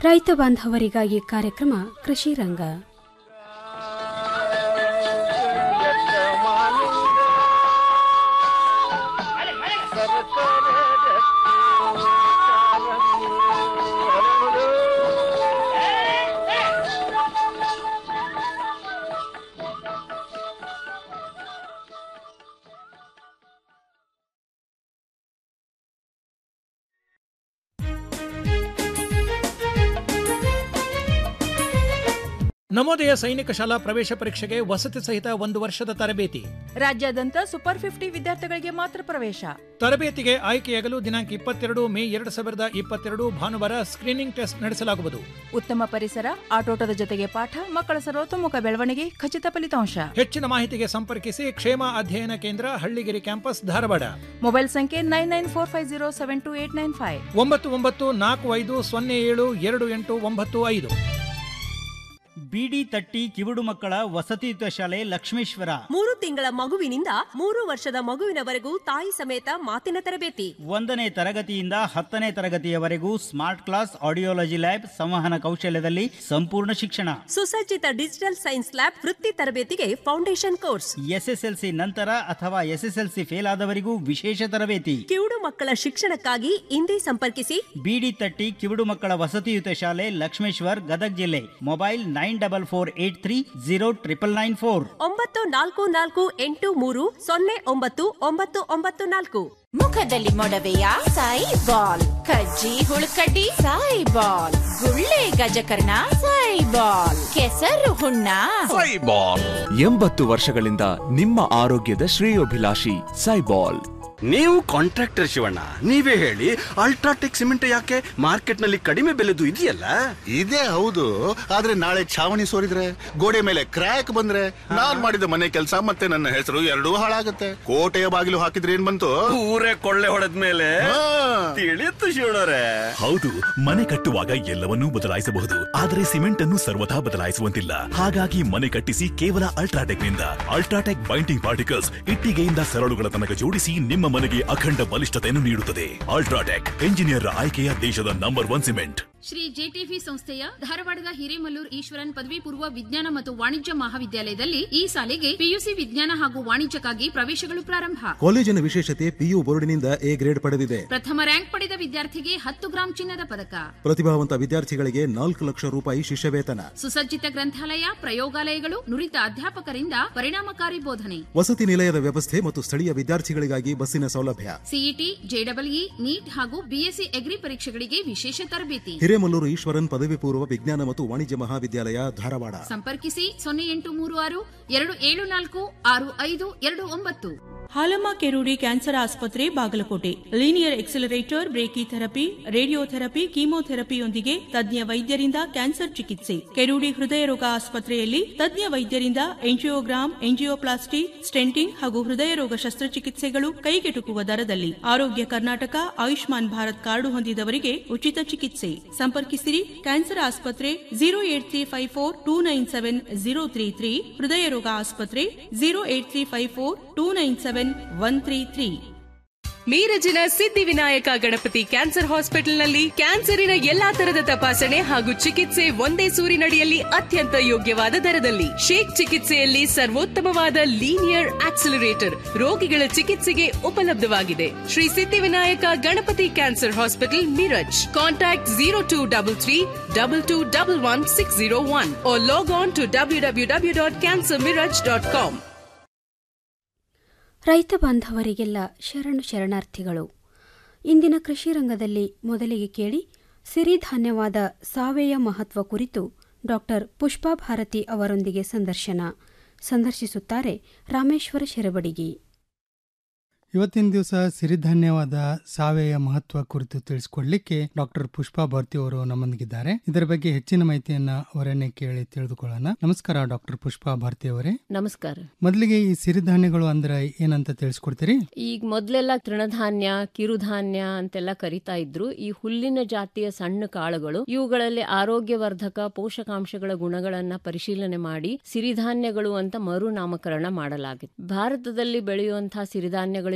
ರೈತ ಬಾಂಧವರಿಗಾಗಿ ಕಾರ್ಯಕ್ರಮ ಕೃಷಿ ರಂಗ ನವೋದಯ ಸೈನಿಕ ಶಾಲಾ ಪ್ರವೇಶ ಪರೀಕ್ಷೆಗೆ ವಸತಿ ಸಹಿತ ಒಂದು ವರ್ಷದ ತರಬೇತಿ ರಾಜ್ಯಾದ್ಯಂತ ಸೂಪರ್ ಫಿಫ್ಟಿ ವಿದ್ಯಾರ್ಥಿಗಳಿಗೆ ಮಾತ್ರ ಪ್ರವೇಶ ತರಬೇತಿಗೆ ಆಯ್ಕೆಯಾಗಲು ದಿನಾಂಕ ಇಪ್ಪತ್ತೆರಡು ಮೇ ಎರಡು ಸಾವಿರದ ಇಪ್ಪತ್ತೆರಡು ಭಾನುವಾರ ಸ್ಕ್ರೀನಿಂಗ್ ಟೆಸ್ಟ್ ನಡೆಸಲಾಗುವುದು ಉತ್ತಮ ಪರಿಸರ ಆಟೋಟದ ಜೊತೆಗೆ ಪಾಠ ಮಕ್ಕಳ ಸರ್ವತೋಮುಖ ಬೆಳವಣಿಗೆ ಖಚಿತ ಫಲಿತಾಂಶ ಹೆಚ್ಚಿನ ಮಾಹಿತಿಗೆ ಸಂಪರ್ಕಿಸಿ ಕ್ಷೇಮ ಅಧ್ಯಯನ ಕೇಂದ್ರ ಹಳ್ಳಿಗಿರಿ ಕ್ಯಾಂಪಸ್ ಧಾರವಾಡ ಮೊಬೈಲ್ ಸಂಖ್ಯೆ nine nine four five zero seven two eight nine five ಒಂಬತ್ತು ಒಂಬತ್ತು ನಾಲ್ಕು ಐದು ಸೊನ್ನೆ ಏಳು ಎರಡು ಎಂಟು ಒಂಬತ್ತು ಐದು ಬಿಡಿ ತಟ್ಟಿ ಕಿವುಡು ಮಕ್ಕಳ ವಸತಿಯುತ ಶಾಲೆ ಲಕ್ಷ್ಮೇಶ್ವರ ಮೂರು ತಿಂಗಳ ಮಗುವಿನಿಂದ ಮೂರು ವರ್ಷದ ಮಗುವಿನವರೆಗೂ ತಾಯಿ ಸಮೇತ ಮಾತಿನ ತರಬೇತಿ ಒಂದನೇ ತರಗತಿಯಿಂದ ಹತ್ತನೇ ತರಗತಿಯವರೆಗೂ ಸ್ಮಾರ್ಟ್ ಕ್ಲಾಸ್ ಆಡಿಯೋಲಜಿ ಲ್ಯಾಬ್ ಸಂವಹನ ಕೌಶಲ್ಯದಲ್ಲಿ ಸಂಪೂರ್ಣ ಶಿಕ್ಷಣ ಸುಸಜ್ಜಿತ ಡಿಜಿಟಲ್ ಸೈನ್ಸ್ ಲ್ಯಾಬ್ ವೃತ್ತಿ ತರಬೇತಿಗೆ ಫೌಂಡೇಶನ್ ಕೋರ್ಸ್ ಎಸ್ಎಸ್ಎಲ್ಸಿ ನಂತರ ಅಥವಾ ಎಸ್ಎಸ್ಎಲ್ಸಿ ಫೇಲ್ ಆದವರಿಗೂ ವಿಶೇಷ ತರಬೇತಿ ಕಿವುಡು ಮಕ್ಕಳ ಶಿಕ್ಷಣಕ್ಕಾಗಿ ಇಂದೇ ಸಂಪರ್ಕಿಸಿ ಬಿಡಿ ತಟ್ಟಿ ಕಿವುಡು ಮಕ್ಕಳ ವಸತಿಯುತ ಶಾಲೆ ಲಕ್ಷ್ಮೇಶ್ವರ್ ಗದಗ್ ಜಿಲ್ಲೆ mobile nine double four eight three zero triple nine four ಒಂಬತ್ತು ನಾಲ್ಕು ನಾಲ್ಕು ಎಂಟು ಮೂರು ಸೊನ್ನೆ ಒಂಬತ್ತು ಒಂಬತ್ತು ಒಂಬತ್ತು ನಾಲ್ಕು ಮುಖದಲ್ಲಿ ಮೊಡವೆಯ ಸಾಯಿ ಬಾಲ್ ಕಜ್ಜಿ ಹುಳುಕಡ್ಡಿ ಸಾಯಿ ಬಾಲ್ ಗುಳ್ಳೆ ಗಜಕರ್ಣ ಸಾಯಿ ಬಾಲ್ ಕೆಸರು ಹುಣ್ಣ ಸೈಬಾಲ್ ಎಂಬತ್ತು ವರ್ಷಗಳಿಂದ ನಿಮ್ಮ ಆರೋಗ್ಯದ ಶ್ರೇಯೋಭಿಲಾಷಿ ಸೈಬಾಲ್ ನೀವು ಕಾಂಟ್ರಾಕ್ಟರ್ ಶಿವಣ್ಣ ನೀವೇ ಹೇಳಿ ಅಲ್ಟ್ರಾಟೆಕ್ ಸಿಮೆಂಟ್ ಯಾಕೆ ಮಾರ್ಕೆಟ್ ನಲ್ಲಿ ಕಡಿಮೆ ಬೆಲೆದು ಇದೆಯಲ್ಲ ಇದೇ ಹೌದು ಆದ್ರೆ ನಾಳೆ ಛಾವಣಿ ಸೋರಿದ್ರೆ ಗೋಡೆ ಮೇಲೆ ಕ್ರ್ಯಾಕ್ ಬಂದ್ರೆ ನಾನ್ ಮಾಡಿದ ಮನೆ ಕೆಲಸ ಮತ್ತೆ ನನ್ನ ಹೆಸರು ಎರಡೂ ಹಾಳಾಗತ್ತೆ ಕೋಟೆಯ ಬಾಗಿಲು ಹಾಕಿದ್ರೆ ಏನ್ ಬಂತು ಊರೇ ಕೊಳ್ಳೆ ಹೊಡೆದ ಮೇಲೆ ತಿಳಿಯುತ್ತು ಶಿವಣ್ಣರೇ ಹೌದು ಮನೆ ಕಟ್ಟುವಾಗ ಎಲ್ಲವನ್ನೂ ಬದಲಾಯಿಸಬಹುದು ಆದರೆ ಸಿಮೆಂಟ್ ಅನ್ನು ಸರ್ವಥಾ ಬದಲಾಯಿಸುವಂತಿಲ್ಲ ಹಾಗಾಗಿ ಮನೆ ಕಟ್ಟಿಸಿ ಕೇವಲ ಅಲ್ಟ್ರಾಟೆಕ್ ನಿಂದ ಅಲ್ಟ್ರಾಟೆಕ್ ಬೈಂಡಿಂಗ್ ಪಾರ್ಟಿಕಲ್ಸ್ ಇಟ್ಟಿಗೆಯಿಂದ ಸರಳುಗಳ ತನಕ ಜೋಡಿಸಿ ನಿಮ್ಮ ಮನೆಗೆ ಅಖಂಡ ಬಲಿಷ್ಠತೆಯನ್ನು ನೀಡುತ್ತದೆ ಅಲ್ಟ್ರಾಟೆಕ್ ಎಂಜಿನಿಯರ್ ಆಯ್ಕೆಯ ದೇಶದ ನಂಬರ್ ಒನ್ ಸಿಮೆಂಟ್ ಶ್ರೀ ಜೆಟಿಫಿ ಸಂಸ್ಥೆಯ ಧಾರವಾಡದ ಹಿರೇಮಲ್ಲೂರ್ ಈಶ್ವರನ್ ಪದವಿ ಪೂರ್ವ ವಿಜ್ಞಾನ ಮತ್ತು ವಾಣಿಜ್ಯ ಮಹಾವಿದ್ಯಾಲಯದಲ್ಲಿ ಈ ಸಾಲಿಗೆ ಪಿಯುಸಿ ವಿಜ್ಞಾನ ಹಾಗೂ ವಾಣಿಜ್ಯಕ್ಕಾಗಿ ಪ್ರವೇಶಗಳು ಪ್ರಾರಂಭ ಕಾಲೇಜಿನ ವಿಶೇಷತೆ ಪಿಯು ಬೋರ್ಡಿನಿಂದ ಎ ಗ್ರೇಡ್ ಪಡೆದಿದೆ ಪ್ರಥಮ ರ್ಯಾಂಕ್ ಪಡೆದ ವಿದ್ಯಾರ್ಥಿಗೆ ಹತ್ತು ಗ್ರಾಂ ಚಿನ್ನದ ಪದಕ ಪ್ರತಿಭಾವಂತ ವಿದ್ಯಾರ್ಥಿಗಳಿಗೆ ನಾಲ್ಕು ಲಕ್ಷ ರೂಪಾಯಿ ಶಿಷ್ಯ ವೇತನ ಸುಸಜ್ಜಿತ ಗ್ರಂಥಾಲಯ ಪ್ರಯೋಗಾಲಯಗಳು ನುರಿತ ಅಧ್ಯಾಪಕರಿಂದ ಪರಿಣಾಮಕಾರಿ ಬೋಧನೆ ವಸತಿ ನಿಲಯದ ವ್ಯವಸ್ಥೆ ಮತ್ತು ಸ್ಥಳೀಯ ವಿದ್ಯಾರ್ಥಿಗಳಿಗಾಗಿ ಬಸ್ಸಿನ ಸೌಲಭ್ಯ ಸಿಇಟಿ ಜೆಡಬ್ಲ್ಇ ನೀಟ್ ಹಾಗೂ ಬಿಎಸ್ಸಿ ಎಗ್ರಿ ಪರೀಕ್ಷೆಗಳಿಗೆ ವಿಶೇಷ ತರಬೇತಿ ಹಿರೇಮಲ್ಲೂರು ಈಶ್ವರನ್ ಪದವಿ ಪೂರ್ವ ವಿಜ್ಞಾನ ಮತ್ತು ವಾಣಿಜ್ಯ ಮಹಾವಿದ್ಯಾಲಯ ಧಾರವಾಡ ಸಂಪರ್ಕಿಸಿ ಸೊನ್ನೆ ಎಂಟು ಮೂರು ಆರು ಎರಡು ಏಳು ನಾಲ್ಕು ಆರು ಐದು ಎರಡು ಒಂಬತ್ತು ಹಾಲಮ್ಮ ಕೆರೂಡಿ ಕ್ಯಾನ್ಸರ್ ಆಸ್ಪತ್ರೆ Bagalkote linear accelerator brachy therapy radiotherapy ಕೀಮೋಥೆರಪಿಯೊಂದಿಗೆ ತಜ್ಞ ವೈದ್ಯರಿಂದ ಕ್ಯಾನ್ಸರ್ ಚಿಕಿತ್ಸೆ ಕೆರೂಡಿ ಹೃದಯ ರೋಗ ಆಸ್ಪತ್ರೆಯಲ್ಲಿ ತಜ್ಞ ವೈದ್ಯರಿಂದ ಎಂಜಿಯೋಗ್ರಾಮ್ ಎಂಜಿಯೋಪ್ಲಾಸ್ಟಿ ಸ್ಟೆಂಟಿಂಗ್ ಹಾಗೂ ಹೃದಯ ರೋಗ ಶಸ್ತ್ರಚಿಕಿತ್ಸೆಗಳು ಕೈಗೆಟುಕುವ ದರದಲ್ಲಿ ಆರೋಗ್ಯ ಕರ್ನಾಟಕ ಆಯುಷ್ಮಾನ್ ಭಾರತ್ ಕಾರ್ಡು ಹೊಂದಿದವರಿಗೆ ಉಚಿತ ಚಿಕಿತ್ಸೆ ಸಂಪರ್ಕಿಸಿರಿ ಕ್ಯಾನ್ಸರ್ ಆಸ್ಪತ್ರೆ zero eight three five four two nine seven zero three three ಹೃದಯ ರೋಗ ಆಸ್ಪತ್ರೆ zero eight three five four two nine seven one three three ಮೀರಜಿನ ಸಿದ್ಧಿವಿನಾಯಕ ಗಣಪತಿ ಕ್ಯಾನ್ಸರ್ ಹಾಸ್ಪಿಟಲ್ನಲ್ಲಿ ಕ್ಯಾನ್ಸರಿನ ಎಲ್ಲಾ ತರದ ತಪಾಸಣೆ ಹಾಗೂ ಚಿಕಿತ್ಸೆ ಒಂದೇ ಸೂರಿನಡಿಯಲ್ಲಿ ಅತ್ಯಂತ ಯೋಗ್ಯವಾದ ದರದಲ್ಲಿ ಶೇಕ್ ಚಿಕಿತ್ಸೆಯಲ್ಲಿ ಸರ್ವೋತ್ತಮವಾದ ಲೀನಿಯರ್ ಆಕ್ಸಿಲರೇಟರ್ ರೋಗಿಗಳ ಚಿಕಿತ್ಸೆಗೆ ಉಪಲಬ್ಧವಾಗಿದೆ Shri Siddhivinayak Ganapati cancer hospital Miraj contact zero two double three double two double one six zero one log on to W W W dot cancer Miraj dot com ರೈತ ಬಾಂಧವರಿಗೆಲ್ಲ ಶರಣು ಶರಣಾರ್ಥಿಗಳು ಇಂದಿನ ಕೃಷಿ ರಂಗದಲ್ಲಿ ಮೊದಲಿಗೆ ಕೇಳಿ ಸಿರಿಧಾನ್ಯವಾದ ಸಾವೆಯ ಮಹತ್ವ ಕುರಿತು ಡಾಕ್ಟರ್ ಪುಷ್ಪಾ ಭಾರತಿ ಅವರೊಂದಿಗೆ ಸಂದರ್ಶನ ಸಂದರ್ಶಿಸುತ್ತಾರೆ ರಾಮೇಶ್ವರ ಶೆರಬಡಿಗಿ ಇವತ್ತಿನ ದಿವಸ ಸಿರಿಧಾನ್ಯವಾದ ಸಾವೆಯ ಮಹತ್ವ ಕುರಿತು ತಿಳಿಸಿಕೊಡ್ಲಿಕ್ಕೆ ಡಾಕ್ಟರ್ ಪುಷ್ಪಾ ಭಾರತಿ ಅವರು ನಮ್ಮೊಂದಿಗಿದ್ದಾರೆ ಇದರ ಬಗ್ಗೆ ಹೆಚ್ಚಿನ ಮಾಹಿತಿಯನ್ನ ಅವರನ್ನೇ ಕೇಳಿ ತಿಳಿದುಕೊಳ್ಳೋಣ ನಮಸ್ಕಾರ ಡಾಕ್ಟರ್ ಪುಷ್ಪಾ ಭಾರತಿ ಅವರೇ ನಮಸ್ಕಾರ ಮೊದಲಿಗೆ ಈ ಸಿರಿಧಾನ್ಯಗಳು ಅಂದ್ರೆ ಏನಂತ ತಿಳಿಸ್ಕೊಡ್ತೀರಿ ಈಗ ಮೊದಲೆಲ್ಲ ತೃಣಧಾನ್ಯ ಕಿರುಧಾನ್ಯ ಅಂತೆಲ್ಲ ಕರಿತಾ ಇದ್ರು ಈ ಹುಲ್ಲಿನ ಜಾತಿಯ ಸಣ್ಣ ಕಾಳುಗಳು ಇವುಗಳಲ್ಲಿ ಆರೋಗ್ಯವರ್ಧಕ ಪೋಷಕಾಂಶಗಳ ಗುಣಗಳನ್ನ ಪರಿಶೀಲನೆ ಮಾಡಿ ಸಿರಿಧಾನ್ಯಗಳು ಅಂತ ಮರು ನಾಮಕರಣ ಮಾಡಲಾಗಿದೆ ಭಾರತದಲ್ಲಿ ಬೆಳೆಯುವಂತಹ ಸಿರಿಧಾನ್ಯಗಳು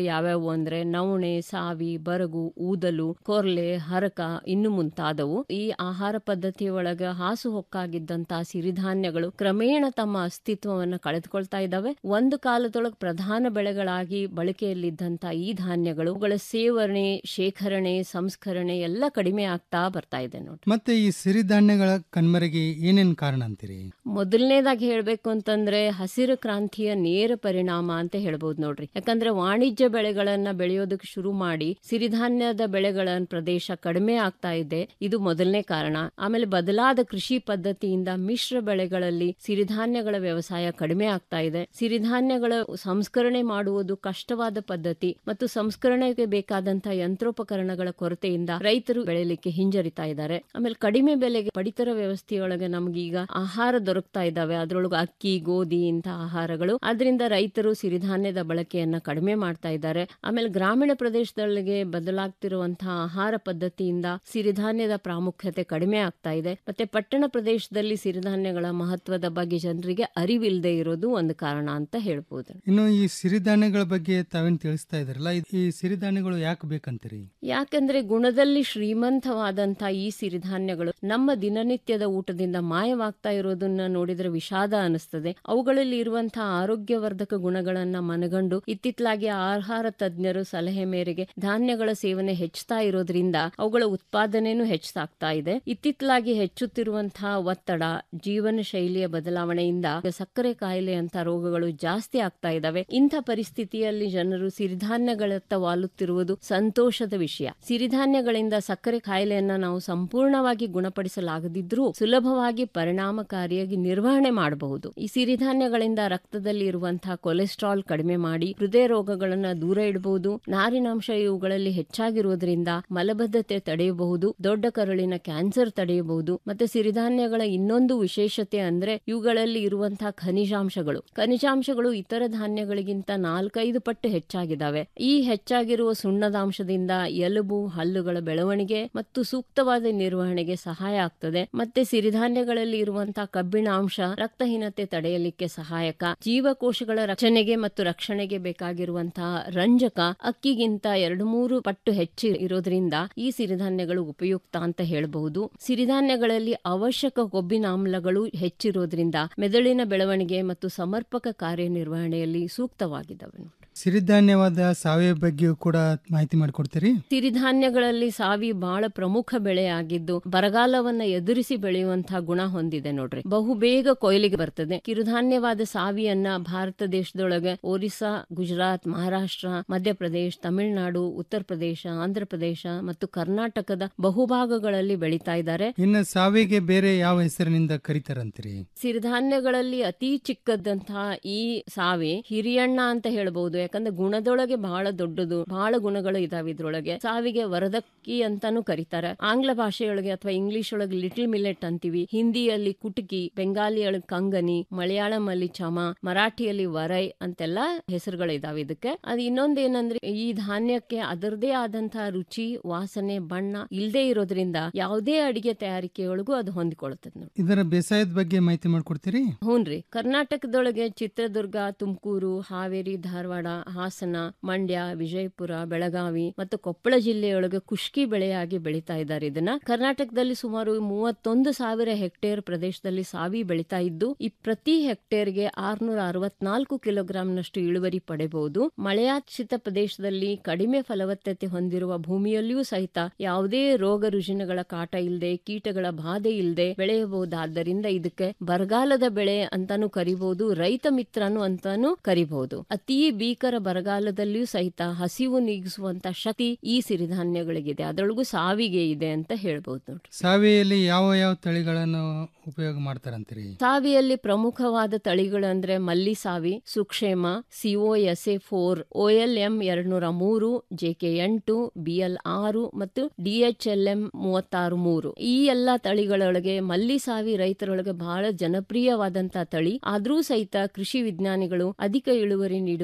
ಯಾವ್ಯಾವು ಅಂದ್ರೆ ನವಣೆ ಸಾವಿ ಬರಗು ಊದಲು ಕೊರ್ಲೆ ಹರಕ ಇನ್ನು ಮುಂತಾದವು ಈ ಆಹಾರ ಪದ್ಧತಿಯ ಒಳಗ ಹಾಸು ಹೊಕ್ಕಾಗಿದ್ದಂತ ಸಿರಿಧಾನ್ಯಗಳು ಕ್ರಮೇಣ ತಮ್ಮ ಅಸ್ತಿತ್ವವನ್ನ ಕಳೆದುಕೊಳ್ತಾ ಇದ್ದಾವೆ ಒಂದು ಕಾಲದೊಳಗೆ ಪ್ರಧಾನ ಬೆಳೆಗಳಾಗಿ ಬಳಕೆಯಲ್ಲಿದ್ದಂತ ಈ ಧಾನ್ಯಗಳು ಅವುಗಳ ಸೇವನೆ ಶೇಖರಣೆ ಸಂಸ್ಕರಣೆ ಎಲ್ಲ ಕಡಿಮೆ ಆಗ್ತಾ ಬರ್ತಾ ಇದೆ ನೋಡಿ ಮತ್ತೆ ಈ ಸಿರಿಧಾನ್ಯಗಳ ಕಣ್ಮರೆಗೆ ಏನೇನ್ ಕಾರಣ ಅಂತೀರಿ ಮೊದಲನೇದಾಗಿ ಹೇಳ್ಬೇಕು ಅಂತಂದ್ರೆ ಹಸಿರು ಕ್ರಾಂತಿಯ ನೇರ ಪರಿಣಾಮ ಅಂತ ಹೇಳ್ಬೋದು ನೋಡ್ರಿ ಯಾಕಂದ್ರೆ ವಾಣಿಜ್ಯ ಬೆಳೆಗಳನ್ನ ಬೆಳೆಯೋದಕ್ಕೆ ಶುರು ಮಾಡಿ ಸಿರಿಧಾನ್ಯದ ಬೆಳೆಗಳ ಪ್ರದೇಶ ಕಡಿಮೆ ಆಗ್ತಾ ಇದೆ ಇದು ಮೊದಲನೇ ಕಾರಣ ಆಮೇಲೆ ಬದಲಾದ ಕೃಷಿ ಪದ್ಧತಿಯಿಂದ ಮಿಶ್ರ ಬೆಳೆಗಳಲ್ಲಿ ಸಿರಿಧಾನ್ಯಗಳ ವ್ಯವಸಾಯ ಕಡಿಮೆ ಆಗ್ತಾ ಇದೆ ಸಿರಿಧಾನ್ಯಗಳ ಸಂಸ್ಕರಣೆ ಮಾಡುವುದು ಕಷ್ಟವಾದ ಪದ್ಧತಿ ಮತ್ತು ಸಂಸ್ಕರಣೆಗೆ ಬೇಕಾದಂತಹ ಯಂತ್ರೋಪಕರಣಗಳ ಕೊರತೆಯಿಂದ ರೈತರು ಬೆಳೆಯಲಿಕ್ಕೆ ಹಿಂಜರಿತಾ ಇದ್ದಾರೆ ಆಮೇಲೆ ಕಡಿಮೆ ಬೆಲೆಗೆ ಪಡಿತರ ವ್ಯವಸ್ಥೆಯೊಳಗೆ ನಮ್ಗೀಗ ಆಹಾರ ದೊರಕ್ತಾ ಇದ್ದಾವೆ ಅದ್ರೊಳಗೆ ಅಕ್ಕಿ ಗೋಧಿ ಇಂಥ ಆಹಾರಗಳು ಅದರಿಂದ ರೈತರು ಸಿರಿಧಾನ್ಯದ ಬಳಕೆಯನ್ನ ಕಡಿಮೆ ಮಾಡ್ತಾ ಇದ್ದಾರೆ ಆಮೇಲೆ ಗ್ರಾಮೀಣ ಪ್ರದೇಶದೊಳಗೆ ಬದಲಾಗ್ತಿರುವಂತಹ ಆಹಾರ ಪದ್ಧತಿಯಿಂದ ಸಿರಿಧಾನ್ಯದ ಪ್ರಾಮುಖ್ಯತೆ ಕಡಿಮೆ ಆಗ್ತಾ ಇದೆ ಮತ್ತೆ ಪಟ್ಟಣ ಪ್ರದೇಶದಲ್ಲಿ ಸಿರಿಧಾನ್ಯಗಳ ಮಹತ್ವದ ಬಗ್ಗೆ ಜನರಿಗೆ ಅರಿವಿಲ್ಲದೆ ಇರೋದು ಒಂದು ಕಾರಣ ಅಂತ ಹೇಳ್ಬೋದು ಇನ್ನು ಈ ಸಿರಿಧಾನ್ಯಗಳ ಬಗ್ಗೆ ತಾವೇನ್ ತಿಳಿಸ್ತಾ ಇದ್ರಲ್ಲ ಇದ್- ಈ ಸಿರಿಧಾನ್ಯಗಳು ಯಾಕೆ ಬೇಕಂತೀರಿ ಯಾಕಂದ್ರೆ ಗುಣದಲ್ಲಿ ಶ್ರೀಮಂತವಾದಂತ ಈ ಸಿರಿಧಾನ್ಯಗಳು ನಮ್ಮ ದಿನನಿತ್ಯದ ಊಟದಿಂದ ಮಾಯವಾಗ್ತಾ ಇರೋದನ್ನ ನೋಡಿದ್ರೆ ವಿಷಾದ ಅನಿಸ್ತದೆ ಅವುಗಳಲ್ಲಿ ಇರುವಂತಹ ಆರೋಗ್ಯವರ್ಧಕ ಗುಣಗಳನ್ನ ಮನಗಂಡು ಇತ್ತಿತ್ತಲಾಗಿ ಆಹಾರ ತಜ್ಞರು ಸಲಹೆ ಮೇರೆಗೆ ಧಾನ್ಯಗಳ ಸೇವನೆ ಹೆಚ್ಚುತ್ತಾ ಇರೋದ್ರಿಂದ ಅವುಗಳ ಉತ್ಪಾದನೆನೂ ಹೆಚ್ಚಾಗ್ತಾ ಇದೆ ಇತ್ತಿತ್ತಲಾಗಿ ಹೆಚ್ಚುತ್ತಿರುವಂತಹ ಒತ್ತಡ ಜೀವನ ಶೈಲಿಯ ಬದಲಾವಣೆಯಿಂದ ಸಕ್ಕರೆ ಕಾಯಿಲೆ ಅಂತ ರೋಗಗಳು ಜಾಸ್ತಿ ಆಗ್ತಾ ಇದಾವೆ ಇಂಥ ಪರಿಸ್ಥಿತಿಯಲ್ಲಿ ಜನರು ಸಿರಿಧಾನ್ಯಗಳತ್ತ ವಾಲುತ್ತಿರುವುದು ಸಂತೋಷದ ವಿಷಯ ಸಿರಿಧಾನ್ಯಗಳಿಂದ ಸಕ್ಕರೆ ಕಾಯಿಲೆಯನ್ನ ನಾವು ಸಂಪೂರ್ಣವಾಗಿ ಗುಣಪಡಿಸಲಾಗದಿದ್ರೂ ಸುಲಭವಾಗಿ ಪರಿಣಾಮಕಾರಿಯಾಗಿ ನಿರ್ವಹಣೆ ಮಾಡಬಹುದು ಈ ಸಿರಿಧಾನ್ಯಗಳಿಂದ ರಕ್ತದಲ್ಲಿ ಇರುವಂತಹ ಕೊಲೆಸ್ಟ್ರಾಲ್ ಕಡಿಮೆ ಮಾಡಿ ಹೃದಯ ರೋಗಗಳನ್ನ ದೂರ ಇಡಬಹುದು ನಾರಿನಾಂಶ ಇವುಗಳಲ್ಲಿ ಹೆಚ್ಚಾಗಿರುವುದರಿಂದ ಮಲಬದ್ಧತೆ ತಡೆಯಬಹುದು ದೊಡ್ಡ ಕರುಳಿನ ಕ್ಯಾನ್ಸರ್ ತಡೆಯಬಹುದು ಮತ್ತೆ ಸಿರಿಧಾನ್ಯಗಳ ಇನ್ನೊಂದು ವಿಶೇಷತೆ ಅಂದ್ರೆ ಇವುಗಳಲ್ಲಿ ಇರುವಂತಹ ಖನಿಜಾಂಶಗಳು ಖನಿಜಾಂಶಗಳು ಇತರ ಧಾನ್ಯಗಳಿಗಿಂತ ನಾಲ್ಕೈದು ಪಟ್ಟು ಹೆಚ್ಚಾಗಿದ್ದಾವೆ ಈ ಹೆಚ್ಚಾಗಿರುವ ಸುಣ್ಣದಾಂಶದಿಂದ ಎಲುಬು ಹಲ್ಲುಗಳ ಬೆಳವಣಿಗೆ ಮತ್ತು ಸೂಕ್ತವಾದ ನಿರ್ವಹಣೆಗೆ ಸಹಾಯ ಆಗ್ತದೆ ಮತ್ತೆ ಸಿರಿಧಾನ್ಯಗಳಲ್ಲಿ ಇರುವಂತಹ ಕಬ್ಬಿಣ ಅಂಶ ರಕ್ತಹೀನತೆ ತಡೆಯಲಿಕ್ಕೆ ಸಹಾಯಕ ಜೀವಕೋಶಗಳ ರಕ್ಷಣೆಗೆ ಮತ್ತು ರಕ್ಷಣೆಗೆ ಬೇಕಾಗಿರುವಂತಹ ರಂಜಕ ಅಕ್ಕಿಗಿಂತ ಎರಡು ಮೂರು ಪಟ್ಟು ಹೆಚ್ಚು ಇರೋದ್ರಿಂದ ಈ ಸಿರಿಧಾನ್ಯಗಳು ಉಪಯುಕ್ತ ಅಂತ ಹೇಳಬಹುದು ಸಿರಿಧಾನ್ಯಗಳಲ್ಲಿ ಅವಶ್ಯಕ ಕೊಬ್ಬಿನ ಆಮ್ಲಗಳು ಹೆಚ್ಚಿರೋದ್ರಿಂದ ಮೆದುಳಿನ ಬೆಳವಣಿಗೆ ಮತ್ತು ಸಮರ್ಪಕ ಕಾರ್ಯನಿರ್ವಹಣೆಯಲ್ಲಿ ಸೂಕ್ತವಾಗಿದ್ದಾವೆ ಸಿರಿಧಾನ್ಯವಾದ ಸಾವಯವ ಬಗ್ಗೆಯೂ ಕೂಡ ಮಾಹಿತಿ ಮಾಡಿಕೊಡ್ತೀರಿ ಸಿರಿಧಾನ್ಯಗಳಲ್ಲಿ ಸಾವಿ ಬಹಳ ಪ್ರಮುಖ ಬೆಳೆಯಾಗಿದ್ದು ಬರಗಾಲವನ್ನ ಎದುರಿಸಿ ಬೆಳೆಯುವಂತಹ ಗುಣ ಹೊಂದಿದೆ ನೋಡ್ರಿ ಬಹು ಬೇಗ ಕೊಯ್ಲಿಗೆ ಬರ್ತದೆ ಕಿರುಧಾನ್ಯವಾದ ಸಾವಿಯನ್ನ ಭಾರತ ದೇಶದೊಳಗೆ ಒರಿಸ್ಸಾ ಗುಜರಾತ್ ಮಹಾರಾಷ್ಟ್ರ ಮಧ್ಯಪ್ರದೇಶ ತಮಿಳುನಾಡು ಉತ್ತರ ಪ್ರದೇಶ ಆಂಧ್ರ ಪ್ರದೇಶ ಮತ್ತು ಕರ್ನಾಟಕದ ಬಹುಭಾಗಗಳಲ್ಲಿ ಬೆಳೀತಾ ಇದ್ದಾರೆ ಇನ್ನು ಸಾವಿಗೆ ಬೇರೆ ಯಾವ ಹೆಸರಿನಿಂದ ಕರೀತಾರಂತೀರಿ ಸಿರಿಧಾನ್ಯಗಳಲ್ಲಿ ಅತಿ ಚಿಕ್ಕದಂತಹ ಈ ಸಾವೆ ಹಿರಿಯಣ್ಣ ಅಂತ ಹೇಳ್ಬಹುದು ಯಾಕಂದ್ರೆ ಗುಣದೊಳಗೆ ಬಹಳ ದೊಡ್ಡದು ಬಹಳ ಗುಣಗಳು ಇದಾವೆ ಇದ್ರೊಳಗೆ ಸಾವಿಗೆ ವರದಕ್ಕಿ ಅಂತಾನು ಕರೀತಾರೆ ಆಂಗ್ಲ ಭಾಷೆಯೊಳಗೆ ಅಥವಾ ಇಂಗ್ಲಿಷ್ ಒಳಗೆ ಲಿಟಲ್ ಮಿಲೆಟ್ ಅಂತೀವಿ ಹಿಂದಿಯಲ್ಲಿ ಕುಟುಕಿ ಬೆಂಗಾಲಿಯೊಳಗೆ ಕಂಗನಿ ಮಲಯಾಳಂ ಅಲ್ಲಿ ಚಮ ಮರಾಠಿಯಲ್ಲಿ ವರೈ ಅಂತೆಲ್ಲ ಹೆಸರುಗಳು ಇದಾವೆ ಇದಕ್ಕೆ ಅದು ಇನ್ನೊಂದೇನಂದ್ರೆ ಈ ಧಾನ್ಯಕ್ಕೆ ಅದರದೇ ಆದಂತಹ ರುಚಿ ವಾಸನೆ ಬಣ್ಣ ಇಲ್ಲದೆ ಇರೋದ್ರಿಂದ ಯಾವುದೇ ಅಡಿಗೆ ತಯಾರಿಕೆಯೊಳಗೂ ಅದು ಹೊಂದಿಕೊಳ್ಳುತ್ತದೆ ನೋಡಿ ಇದರ ಬೇಸಾಯದ ಬಗ್ಗೆ ಮಾಹಿತಿ ಮಾಡಿಕೊಡ್ತೀರಿ ಹೂನ್ರಿ ಕರ್ನಾಟಕದೊಳಗೆ ಚಿತ್ರದುರ್ಗ ತುಮಕೂರು ಹಾವೇರಿ ಧಾರವಾಡ ಹಾಸನ ಮಂಡ್ಯ ವಿಜಯಪುರ ಬೆಳಗಾವಿ ಮತ್ತು ಕೊಪ್ಪಳ ಜಿಲ್ಲೆಯೊಳಗೆ ಕುಷ್ಕಿ ಬೆಳೆಯಾಗಿ ಬೆಳೀತಾ ಇದ್ದಾರೆ ಇದನ್ನ ಕರ್ನಾಟಕದಲ್ಲಿ ಸುಮಾರು ಮೂವತ್ತೊಂದು ಸಾವಿರ ಹೆಕ್ಟೇರ್ ಪ್ರದೇಶದಲ್ಲಿ ಸಾವಿ ಬೆಳೀತಾ ಇದ್ದು ಈ ಪ್ರತಿ ಹೆಕ್ಟೇರ್ಗೆ ಆರ್ನೂರ ಅರವತ್ನಾಲ್ಕು ಕಿಲೋಗ್ರಾಂನಷ್ಟು ಇಳುವರಿ ಪಡೆಯಬಹುದು ಮಳೆಯಾಶ್ರಿತ ಪ್ರದೇಶದಲ್ಲಿ ಕಡಿಮೆ ಫಲವತ್ತತೆ ಹೊಂದಿರುವ ಭೂಮಿಯಲ್ಲಿಯೂ ಸಹಿತ ಯಾವುದೇ ರೋಗ ರುಜಿನಗಳ ಕಾಟ ಇಲ್ಲದೆ ಕೀಟಗಳ ಬಾಧೆ ಇಲ್ಲದೆ ಬೆಳೆಯಬಹುದಾದ್ದರಿಂದ ಇದಕ್ಕೆ ಬರಗಾಲದ ಬೆಳೆ ಅಂತಾನು ಕರಿಬಹುದು ರೈತ ಮಿತ್ರನು ಅಂತಾನು ಕರಿಬಹುದು ಅತಿ ಭೀಕರ ಬರಗಾಲದಲ್ಲಿಯೂ ಸಹಿತ ಹಸಿವು ನೀಗಿಸುವಂತ ಶಕ್ತಿ ಈ ಸಿರಿಧಾನ್ಯಗಳಿಗಿದೆ ಅದರೊಳಗೂ ಸಾವಿಗೆ ಇದೆ ಅಂತ ಹೇಳ್ಬಹುದು ನೋಡ್ರಿ ಸಾವಿಯಲ್ಲಿ ಯಾವ ಯಾವ ತಳಿಗಳನ್ನು ಉಪಯೋಗ ಮಾಡ್ತಾರಂತೀರಿ ಸಾವಿಯಲ್ಲಿ ಪ್ರಮುಖವಾದ ತಳಿಗಳು ಅಂದ್ರೆ ಮಲ್ಲಿ ಸಾವಿ ಸುಕ್ಷೇಮ CO S A four L M ಎರಡ್ನೂರ ಮೂರು ಜೆಕೆ ಎಂಟು ಬಿಎಲ್ ಆರು ಮತ್ತು ಡಿಎಚ್ಎಲ್ ಎಂ ಮೂವತ್ತಾರು ಮೂರು ಈ ಎಲ್ಲಾ ತಳಿಗಳೊಳಗೆ ಮಲ್ಲಿ ಸಾವಿ ರೈತರೊಳಗೆ ಬಹಳ ಜನಪ್ರಿಯವಾದಂತಹ ತಳಿ ಆದ್ರೂ ಸಹಿತ ಕೃಷಿ ವಿಜ್ಞಾನಿಗಳು ಅಧಿಕ ಇಳುವರಿ ನೀಡುವಂತಹ ಈ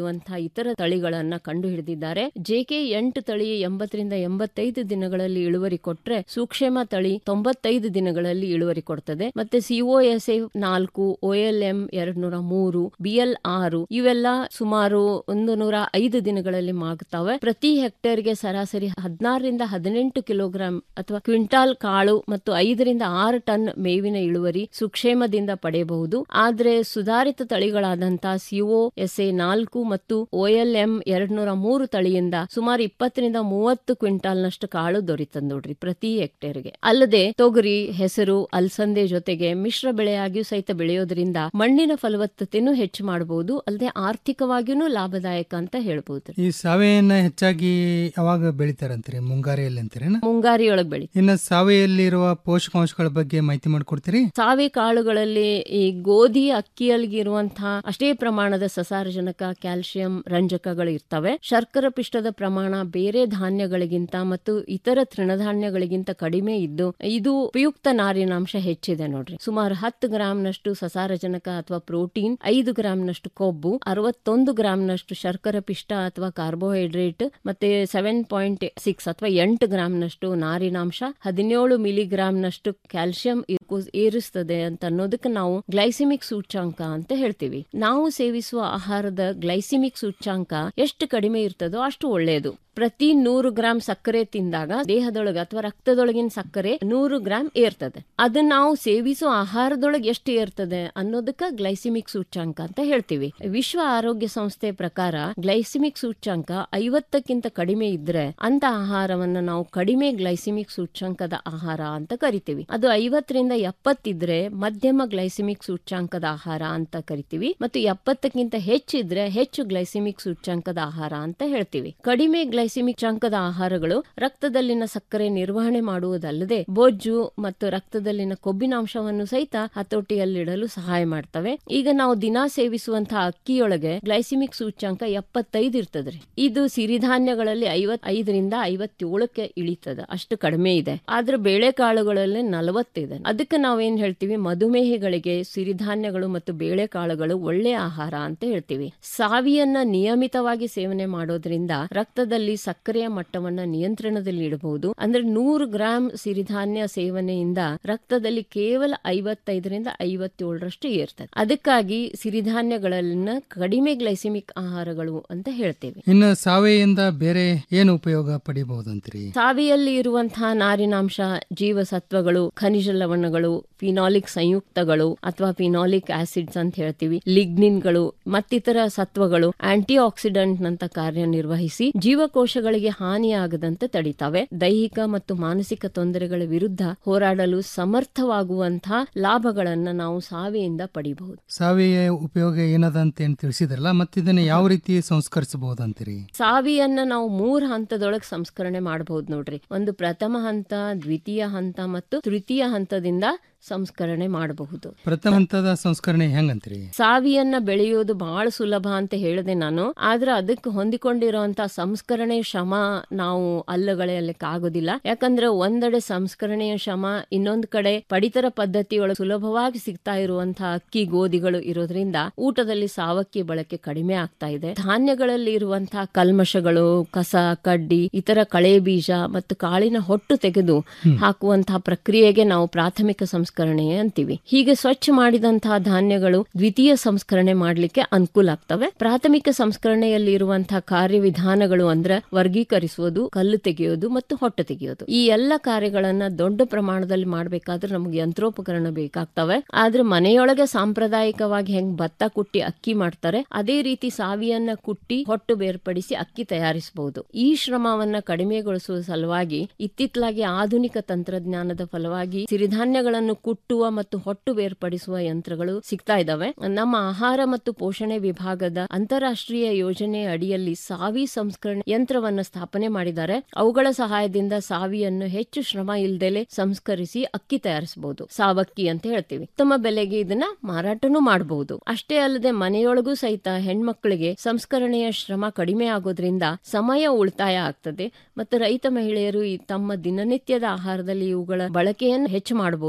ಇತರ ತಳಿಗಳನ್ನ ಕಂಡು ಹಿಡಿದಿದ್ದಾರೆ ಜೆಕೆ ಎಂಟು ತಳಿ ಎಂಬತ್ತರಿಂದ ಎಂಬತ್ತೈದು ದಿನಗಳಲ್ಲಿ ಇಳುವರಿ ಕೊಟ್ರೆ ಸೂಕ್ಷ್ಮ ತಳಿ ತೊಂಬತ್ತೈದು ದಿನಗಳಲ್ಲಿ ಇಳುವರಿ ಕೊಡ್ತದೆ ಮತ್ತೆ ಸಿಒಎಸ್ಎ ನಾಲ್ಕು ಒಎಲ್ಎಂ ಎರಡ್ ನೂರ ಮೂರು ಬಿಎಲ್ ಆರು ಇವೆಲ್ಲ ಸುಮಾರು ಒಂದು ನೂರ ಐದು ದಿನಗಳಲ್ಲಿ ಮಾಗುತ್ತವೆ ಪ್ರತಿ ಹೆಕ್ಟೇರ್ಗೆ ಸರಾಸರಿ ಹದಿನಾರರಿಂದ ಹದಿನೆಂಟು ಕಿಲೋಗ್ರಾಂ ಅಥವಾ ಕ್ವಿಂಟಾಲ್ ಕಾಳು ಮತ್ತು ಐದರಿಂದ ಆರು ಟನ್ ಮೇವಿನ ಇಳುವರಿ ಸುಕ್ಷೇಮದಿಂದ ಪಡೆಯಬಹುದು ಆದ್ರೆ ಸುಧಾರಿತ ತಳಿಗಳಾದಂತಹ ಸಿಒ ಎಸ್ಎ ನಾಲ್ಕು ಮತ್ತು ಒಎಲ್ಎಂ ಎರಡ್ ನೂರ ಮೂರು ತಳಿಯಿಂದ ಸುಮಾರು ಇಪ್ಪತ್ತರಿಂದ ಮೂವತ್ತು ಕ್ವಿಂಟಾಲ್ ನಷ್ಟು ಕಾಳು ದೊರೀತದ ನೋಡ್ರಿ ಪ್ರತಿ ಹೆಕ್ಟೇರ್ಗೆ ಅಲ್ಲದೆ ತೊಗರಿ ಹೆಸರು ಅಲಸಂದೆ ಜೊತೆಗೆ ಮಿಶ್ರ ಬೆಳೆಯಾಗಿಯೂ ಸಹಿತ ಬೆಳೆಯೋದ್ರಿಂದ ಮಣ್ಣಿನ ಫಲವತ್ತತೆನೂ ಹೆಚ್ಚು ಮಾಡಬಹುದು ಅಲ್ಲದೆ ಆರ್ಥಿಕವಾಗಿಯೂ ಲಾಭದಾಯಕ ಅಂತ ಹೇಳ್ಬಹುದು ಈ ಸಾವೆಯನ್ನ ಹೆಚ್ಚಾಗಿ ಯಾವಾಗ ಬೆಳಿತಾರಂತೀರಿ ಮುಂಗಾರಿಯಲ್ಲಿ ಅಂತೀರೇನ ಮುಂಗಾರಿಯೊಳಗೆ ಬೆಳಿ ಇನ್ನು ಸಾವೆಯಲ್ಲಿರುವ ಪೋಷಕಾಂಶಗಳ ಬಗ್ಗೆ ಮಾಹಿತಿ ಮಾಡಿಕೊಡ್ತೀರಿ ಸಾವೆ ಕಾಳುಗಳಲ್ಲಿ ಈ ಗೋಧಿ ಅಕ್ಕಿಯಲ್ಲಿ ಇರುವಂತಹ ಅಷ್ಟೇ ಪ್ರಮಾಣದ ಸಸಾರಜನಕ ಕ್ಯಾಲ್ಸಿಯಂ ರಂಜಕಗಳು ಇರ್ತವೆ ಶರ್ಕರ ಪಿಷ್ಟದ ಪ್ರಮಾಣ ಬೇರೆ ಧಾನ್ಯಗಳಿಗಿಂತ ಮತ್ತು ಇತರ ತೃಣಧಾನ್ಯಗಳಿಗಿಂತ ಕಡಿಮೆ ಇದ್ದು ಇದು ಉಪಯುಕ್ತ ನಾರಿನಾಂಶ ಹೆಚ್ಚಿದೆ ನೋಡ್ರಿ ಸುಮಾರು ಹತ್ತು ಗ್ರಾಂನಷ್ಟು ಸಸಾರಜನಕ ಅಥವಾ ಪ್ರೋಟೀನ್ ಐದು ಗ್ರಾಂನಷ್ಟು ಕೊಬ್ಬು ಅರವತ್ತೊಂದು ಗ್ರಾಂನಷ್ಟು ಶರ್ಕರ ಪಿಷ್ಟ ಅಥವಾ ಕಾರ್ಬೋಹೈಡ್ರೇಟ್ ಮತ್ತೆ ಸೆವೆನ್ ಪಾಯಿಂಟ್ ಸಿಕ್ಸ್ ಅಥವಾ ಎಂಟು ಗ್ರಾಂನಷ್ಟು ನಾರಿನಾಂಶ ಹದಿನೇಳು ಮಿಲಿಗ್ರಾಂನಷ್ಟು ಕ್ಯಾಲ್ಸಿಯಂ ಏರಿಸ್ತದೆ ಅಂತ ಅನ್ನೋದಕ್ಕೆ ನಾವು ಗ್ಲೈಸಿಮಿಕ್ ಸೂಚ್ಯಾಂಕ ಅಂತ ಹೇಳ್ತೀವಿ ನಾವು ಸೇವಿಸುವ ಆಹಾರದ ಗ್ಲೈಸಿಮಿಕ್ ಸೂಚ್ಯಾಂಕ ಎಷ್ಟು ಕಡಿಮೆ ಇರ್ತದೋ ಅಷ್ಟು ಒಳ್ಳೆಯದು ಪ್ರತಿ ನೂರು ಗ್ರಾಂ ಸಕ್ಕರೆ ತಿಂದಾಗ ದೇಹದೊಳಗೆ ಅಥವಾ ರಕ್ತದೊಳಗಿನ ಸಕ್ಕರೆ ನೂರು ಗ್ರಾಂ ಏರ್ತದೆ ಅದನ್ನ ನಾವು ಸೇವಿಸುವ ಆಹಾರದೊಳಗೆ ಎಷ್ಟು ಏರ್ತದೆ ಅನ್ನೋದಕ್ಕ ಗ್ಲೈಸಿಮಿಕ್ ಸೂಚ್ಯಾಂಕ ಅಂತ ಹೇಳ್ತೀವಿ ವಿಶ್ವ ಆರೋಗ್ಯ ಸಂಸ್ಥೆ ಪ್ರಕಾರ ಗ್ಲೈಸಿಮಿಕ್ ಸೂಚ್ಯಾಂಕ ಐವತ್ತಕ್ಕಿಂತ ಕಡಿಮೆ ಇದ್ರೆ ಅಂತ ಆಹಾರವನ್ನ ನಾವು ಕಡಿಮೆ ಗ್ಲೈಸಿಮಿಕ್ ಸೂಚ್ಯಾಂಕದ ಆಹಾರ ಅಂತ ಕರಿತೀವಿ ಅದು ಐವತ್ತರಿಂದ ಎಪ್ಪತ್ತಿದ್ರೆ ಮಧ್ಯಮ ಗ್ಲೈಸಿಮಿಕ್ ಸೂಚ್ಯಾಂಕದ ಆಹಾರ ಅಂತ ಕರಿತೀವಿ ಮತ್ತು ಎಪ್ಪತ್ತಕ್ಕಿಂತ ಹೆಚ್ಚಿದ್ರೆ ಹೆಚ್ಚು ಗ್ಲೈಸಿಮಿಕ್ ಸೂಚ್ಯಾಂಕದ ಆಹಾರ ಅಂತ ಹೇಳ್ತೀವಿ ಕಡಿಮೆ ಗ್ಲೈಸಿಮಿಕ್ ಸೂಚ್ಯಾಂಕದ ಆಹಾರಗಳು ರಕ್ತದಲ್ಲಿನ ಸಕ್ಕರೆ ನಿರ್ವಹಣೆ ಮಾಡುವುದಲ್ಲದೆ ಬೊಜ್ಜು ಮತ್ತು ರಕ್ತದಲ್ಲಿನ ಕೊಬ್ಬಿನಾಂಶವನ್ನು ಸಹಿತ ಹತೋಟಿಯಲ್ಲಿಡಲು ಸಹಾಯ ಮಾಡ್ತವೆ ಈಗ ನಾವು ದಿನಾ ಸೇವಿಸುವಂತಹ ಅಕ್ಕಿಯೊಳಗೆ ಗ್ಲೈಸಿಮಿಕ್ ಸೂಚ್ಯಾಂಕ ಎಪ್ಪತ್ತೈದು ಇರ್ತದ್ರಿ ಇದು ಸಿರಿಧಾನ್ಯಗಳಲ್ಲಿ ಐವತ್ ಐದರಿಂದ ಐವತ್ತೇಳಕ್ಕೆ ಇಳಿತದ ಅಷ್ಟು ಕಡಿಮೆ ಇದೆ ಆದ್ರೆ ಬೇಳೆಕಾಳುಗಳಲ್ಲಿ ನಲವತ್ತಿದೆ ಅದಕ್ಕೆ ನಾವೇನ್ ಹೇಳ್ತೀವಿ ಮಧುಮೇಹಿಗಳಿಗೆ ಸಿರಿಧಾನ್ಯಗಳು ಮತ್ತು ಬೇಳೆಕಾಳುಗಳು ಒಳ್ಳೆ ಆಹಾರ ಅಂತ ಹೇಳ್ತೀವಿ ಸಾವಿಯನ್ನ ನಿಯಮಿತವಾಗಿ ಸೇವನೆ ಮಾಡೋದ್ರಿಂದ ರಕ್ತದಲ್ಲಿ ಸಕ್ಕರೆಯ ಮಟ್ಟವನ್ನ ನಿಯಂತ್ರಣದಲ್ಲಿ ಇಡಬಹುದು ಅಂದ್ರೆ ನೂರು ಗ್ರಾಂ ಸಿರಿಧಾನ್ಯ ಸೇವನೆಯಿಂದ ರಕ್ತದಲ್ಲಿ ಕೇವಲ ಐವತ್ತೈದರಿಂದ ಐವತ್ತೇಳರಷ್ಟು ಏರ್ತದೆ ಅದಕ್ಕಾಗಿ ಸಿರಿಧಾನ್ಯಗಳನ್ನ ಕಡಿಮೆ ಗ್ಲೈಸಿಮಿಕ್ ಆಹಾರಗಳು ಅಂತ ಹೇಳ್ತೇವೆ ಇನ್ನು ಸಾವೆಯಿಂದ ಬೇರೆ ಏನು ಉಪಯೋಗ ಪಡಿಬಹುದಂತೀರಿ ಸಾವಿಯಲ್ಲಿ ಇರುವಂತಹ ನಾರಿನಾಂಶ ಜೀವಸತ್ವಗಳು ಖನಿಜ ಲವಣಗಳು ಫಿನಾಲಿಕ್ ಸಂಯುಕ್ತಗಳು ಅಥವಾ ಫಿನಾಲಿಕ್ ಆಸಿಡ್ಸ್ ಅಂತ ಹೇಳ್ತೀವಿ ಲಿಗ್ನಿನ್ಗಳು ಮತ್ತಿತರ ಸತ್ವಗಳು ಆಂಟಿ ಆಕ್ಸಿಡೆಂಟ್ ನಂತ ಕಾರ್ಯನಿರ್ವಹಿಸಿ ಜೀವಕೋಶಗಳಿಗೆ ಹಾನಿಯಾಗದಂತೆ ತಡಿತಾವೆ ದೈಹಿಕ ಮತ್ತು ಮಾನಸಿಕ ತೊಂದರೆಗಳ ವಿರುದ್ಧ ಹೋರಾಡಲು ಸಮರ್ಥವಾಗುವಂತಹ ಲಾಭಗಳನ್ನ ನಾವು ಸಾವಿಯಿಂದ ಪಡಿಬಹುದು ಸಾವೆಯ ಉಪಯೋಗ ಏನದ ಅಂತ ಏನ್ ತಿಳಿಸಿದ್ರಲ್ಲ ಮತ್ತಿದನ್ನ ಯಾವ ರೀತಿ ಸಂಸ್ಕರಿಸಬಹುದಂತೀರಿ ಸಾವಿಯನ್ನ ನಾವು ಮೂರ್ ಹಂತದೊಳಗೆ ಸಂಸ್ಕರಣೆ ಮಾಡಬಹುದು ನೋಡ್ರಿ ಒಂದು ಪ್ರಥಮ ಹಂತ ದ್ವಿತೀಯ ಹಂತ ಮತ್ತು ತೃತೀಯ ಹಂತದಿಂದ ಸಂಸ್ಕರಣೆ ಮಾಡಬಹುದು ಪ್ರಥಮ ಹಂತದ ಸಂಸ್ಕರಣೆ ಹೆಂಗಂತೀರಿ ಸಾವಿಯನ್ನ ಬೆಳೆಯೋದು ಬಹಳ ಸುಲಭ ಅಂತ ಹೇಳಿದೆ ನಾನು ಆದ್ರೆ ಅದಕ್ಕೆ ಹೊಂದಿಕೊಂಡಿರುವಂತ ಸಂಸ್ಕರಣೆ ಶ್ರಮ ನಾವು ಅಲ್ಲಗಳೆಯಲಿಕ್ಕೆ ಆಗೋದಿಲ್ಲ ಯಾಕಂದ್ರೆ ಒಂದೆಡೆ ಸಂಸ್ಕರಣೆಯ ಶ್ರಮ ಇನ್ನೊಂದ್ ಕಡೆ ಪಡಿತರ ಪದ್ಧತಿಯೊಳಗೆ ಸುಲಭವಾಗಿ ಸಿಗ್ತಾ ಇರುವಂತಹ ಅಕ್ಕಿ ಗೋಧಿಗಳು ಇರೋದ್ರಿಂದ ಊಟದಲ್ಲಿ ಸಾವಕ್ಕಿ ಬಳಕೆ ಕಡಿಮೆ ಆಗ್ತಾ ಇದೆ ಧಾನ್ಯಗಳಲ್ಲಿ ಇರುವಂತಹ ಕಲ್ಮಶಗಳು ಕಸ ಕಡ್ಡಿ ಇತರ ಕಳೆ ಬೀಜ ಮತ್ತು ಕಾಳಿನ ಹೊಟ್ಟು ತೆಗೆದು ಹಾಕುವಂತಹ ಪ್ರಕ್ರಿಯೆಗೆ ನಾವು ಪ್ರಾಥಮಿಕ ಸಂಸ್ಕರಣೆ ಅಂತೀವಿ ಹೀಗೆ ಸ್ವಚ್ಛ ಮಾಡಿದಂತಹ ಧಾನ್ಯಗಳು ದ್ವಿತೀಯ ಸಂಸ್ಕರಣೆ ಮಾಡಲಿಕ್ಕೆ ಅನುಕೂಲ ಆಗ್ತವೆ ಪ್ರಾಥಮಿಕ ಸಂಸ್ಕರಣೆಯಲ್ಲಿ ಇರುವಂತಹ ಕಾರ್ಯವಿಧಾನಗಳು ಅಂದ್ರೆ ವರ್ಗೀಕರಿಸುವುದು ಕಲ್ಲು ತೆಗೆಯೋದು ಮತ್ತು ಹೊಟ್ಟೆ ತೆಗೆಯೋದು ಈ ಎಲ್ಲ ಕಾರ್ಯಗಳನ್ನ ದೊಡ್ಡ ಪ್ರಮಾಣದಲ್ಲಿ ಮಾಡಬೇಕಾದ್ರೆ ನಮಗೆ ಯಂತ್ರೋಪಕರಣ ಬೇಕಾಗ್ತವೆ ಆದ್ರೆ ಮನೆಯೊಳಗೆ ಸಾಂಪ್ರದಾಯಿಕವಾಗಿ ಹೆಂಗ್ ಭತ್ತ ಕುಟ್ಟಿ ಅಕ್ಕಿ ಮಾಡ್ತಾರೆ ಅದೇ ರೀತಿ ಸಾವಿಯನ್ನ ಕುಟ್ಟಿ ಹೊಟ್ಟು ಬೇರ್ಪಡಿಸಿ ಅಕ್ಕಿ ತಯಾರಿಸಬಹುದು ಈ ಶ್ರಮವನ್ನ ಕಡಿಮೆಗೊಳಿಸುವ ಸಲುವಾಗಿ ಇತ್ತಿತ್ತಲಾಗಿ ಆಧುನಿಕ ತಂತ್ರಜ್ಞಾನದ ಫಲವಾಗಿ ಸಿರಿಧಾನ್ಯಗಳನ್ನು ಕುಟ್ಟುವ ಮತ್ತು ಹೊಟ್ಟು ಬೇರ್ಪಡಿಸುವ ಯಂತ್ರಗಳು ಸಿಗ್ತಾ ಇದಾವೆ ನಮ್ಮ ಆಹಾರ ಮತ್ತು ಪೋಷಣೆ ವಿಭಾಗದ ಅಂತಾರಾಷ್ಟ್ರೀಯ ಯೋಜನೆ ಅಡಿಯಲ್ಲಿ ಸಾವಿ ಸಂಸ್ಕರಣೆ ಯಂತ್ರವನ್ನು ಸ್ಥಾಪನೆ ಮಾಡಿದ್ದಾರೆ ಅವುಗಳ ಸಹಾಯದಿಂದ ಸಾವಿಯನ್ನು ಹೆಚ್ಚು ಶ್ರಮ ಇಲ್ದಲೆ ಸಂಸ್ಕರಿಸಿ ಅಕ್ಕಿ ತಯಾರಿಸಬಹುದು ಸಾವಕ್ಕಿ ಅಂತ ಹೇಳ್ತೀವಿ ಉತ್ತಮ ಬೆಲೆಗೆ ಇದನ್ನ ಮಾರಾಟನೂ ಮಾಡಬಹುದು ಅಷ್ಟೇ ಅಲ್ಲದೆ ಮನೆಯೊಳಗೂ ಸಹಿತ ಹೆಣ್ಮಕ್ಳಿಗೆ ಸಂಸ್ಕರಣೆಯ ಶ್ರಮ ಕಡಿಮೆ ಆಗೋದ್ರಿಂದ ಸಮಯ ಉಳಿತಾಯ ಆಗ್ತದೆ ಮತ್ತು ರೈತ ಮಹಿಳೆಯರು ಈ ತಮ್ಮ ದಿನನಿತ್ಯದ ಆಹಾರದಲ್ಲಿ ಇವುಗಳ ಬಳಕೆಯನ್ನು ಹೆಚ್ಚು ಮಾಡಬಹುದು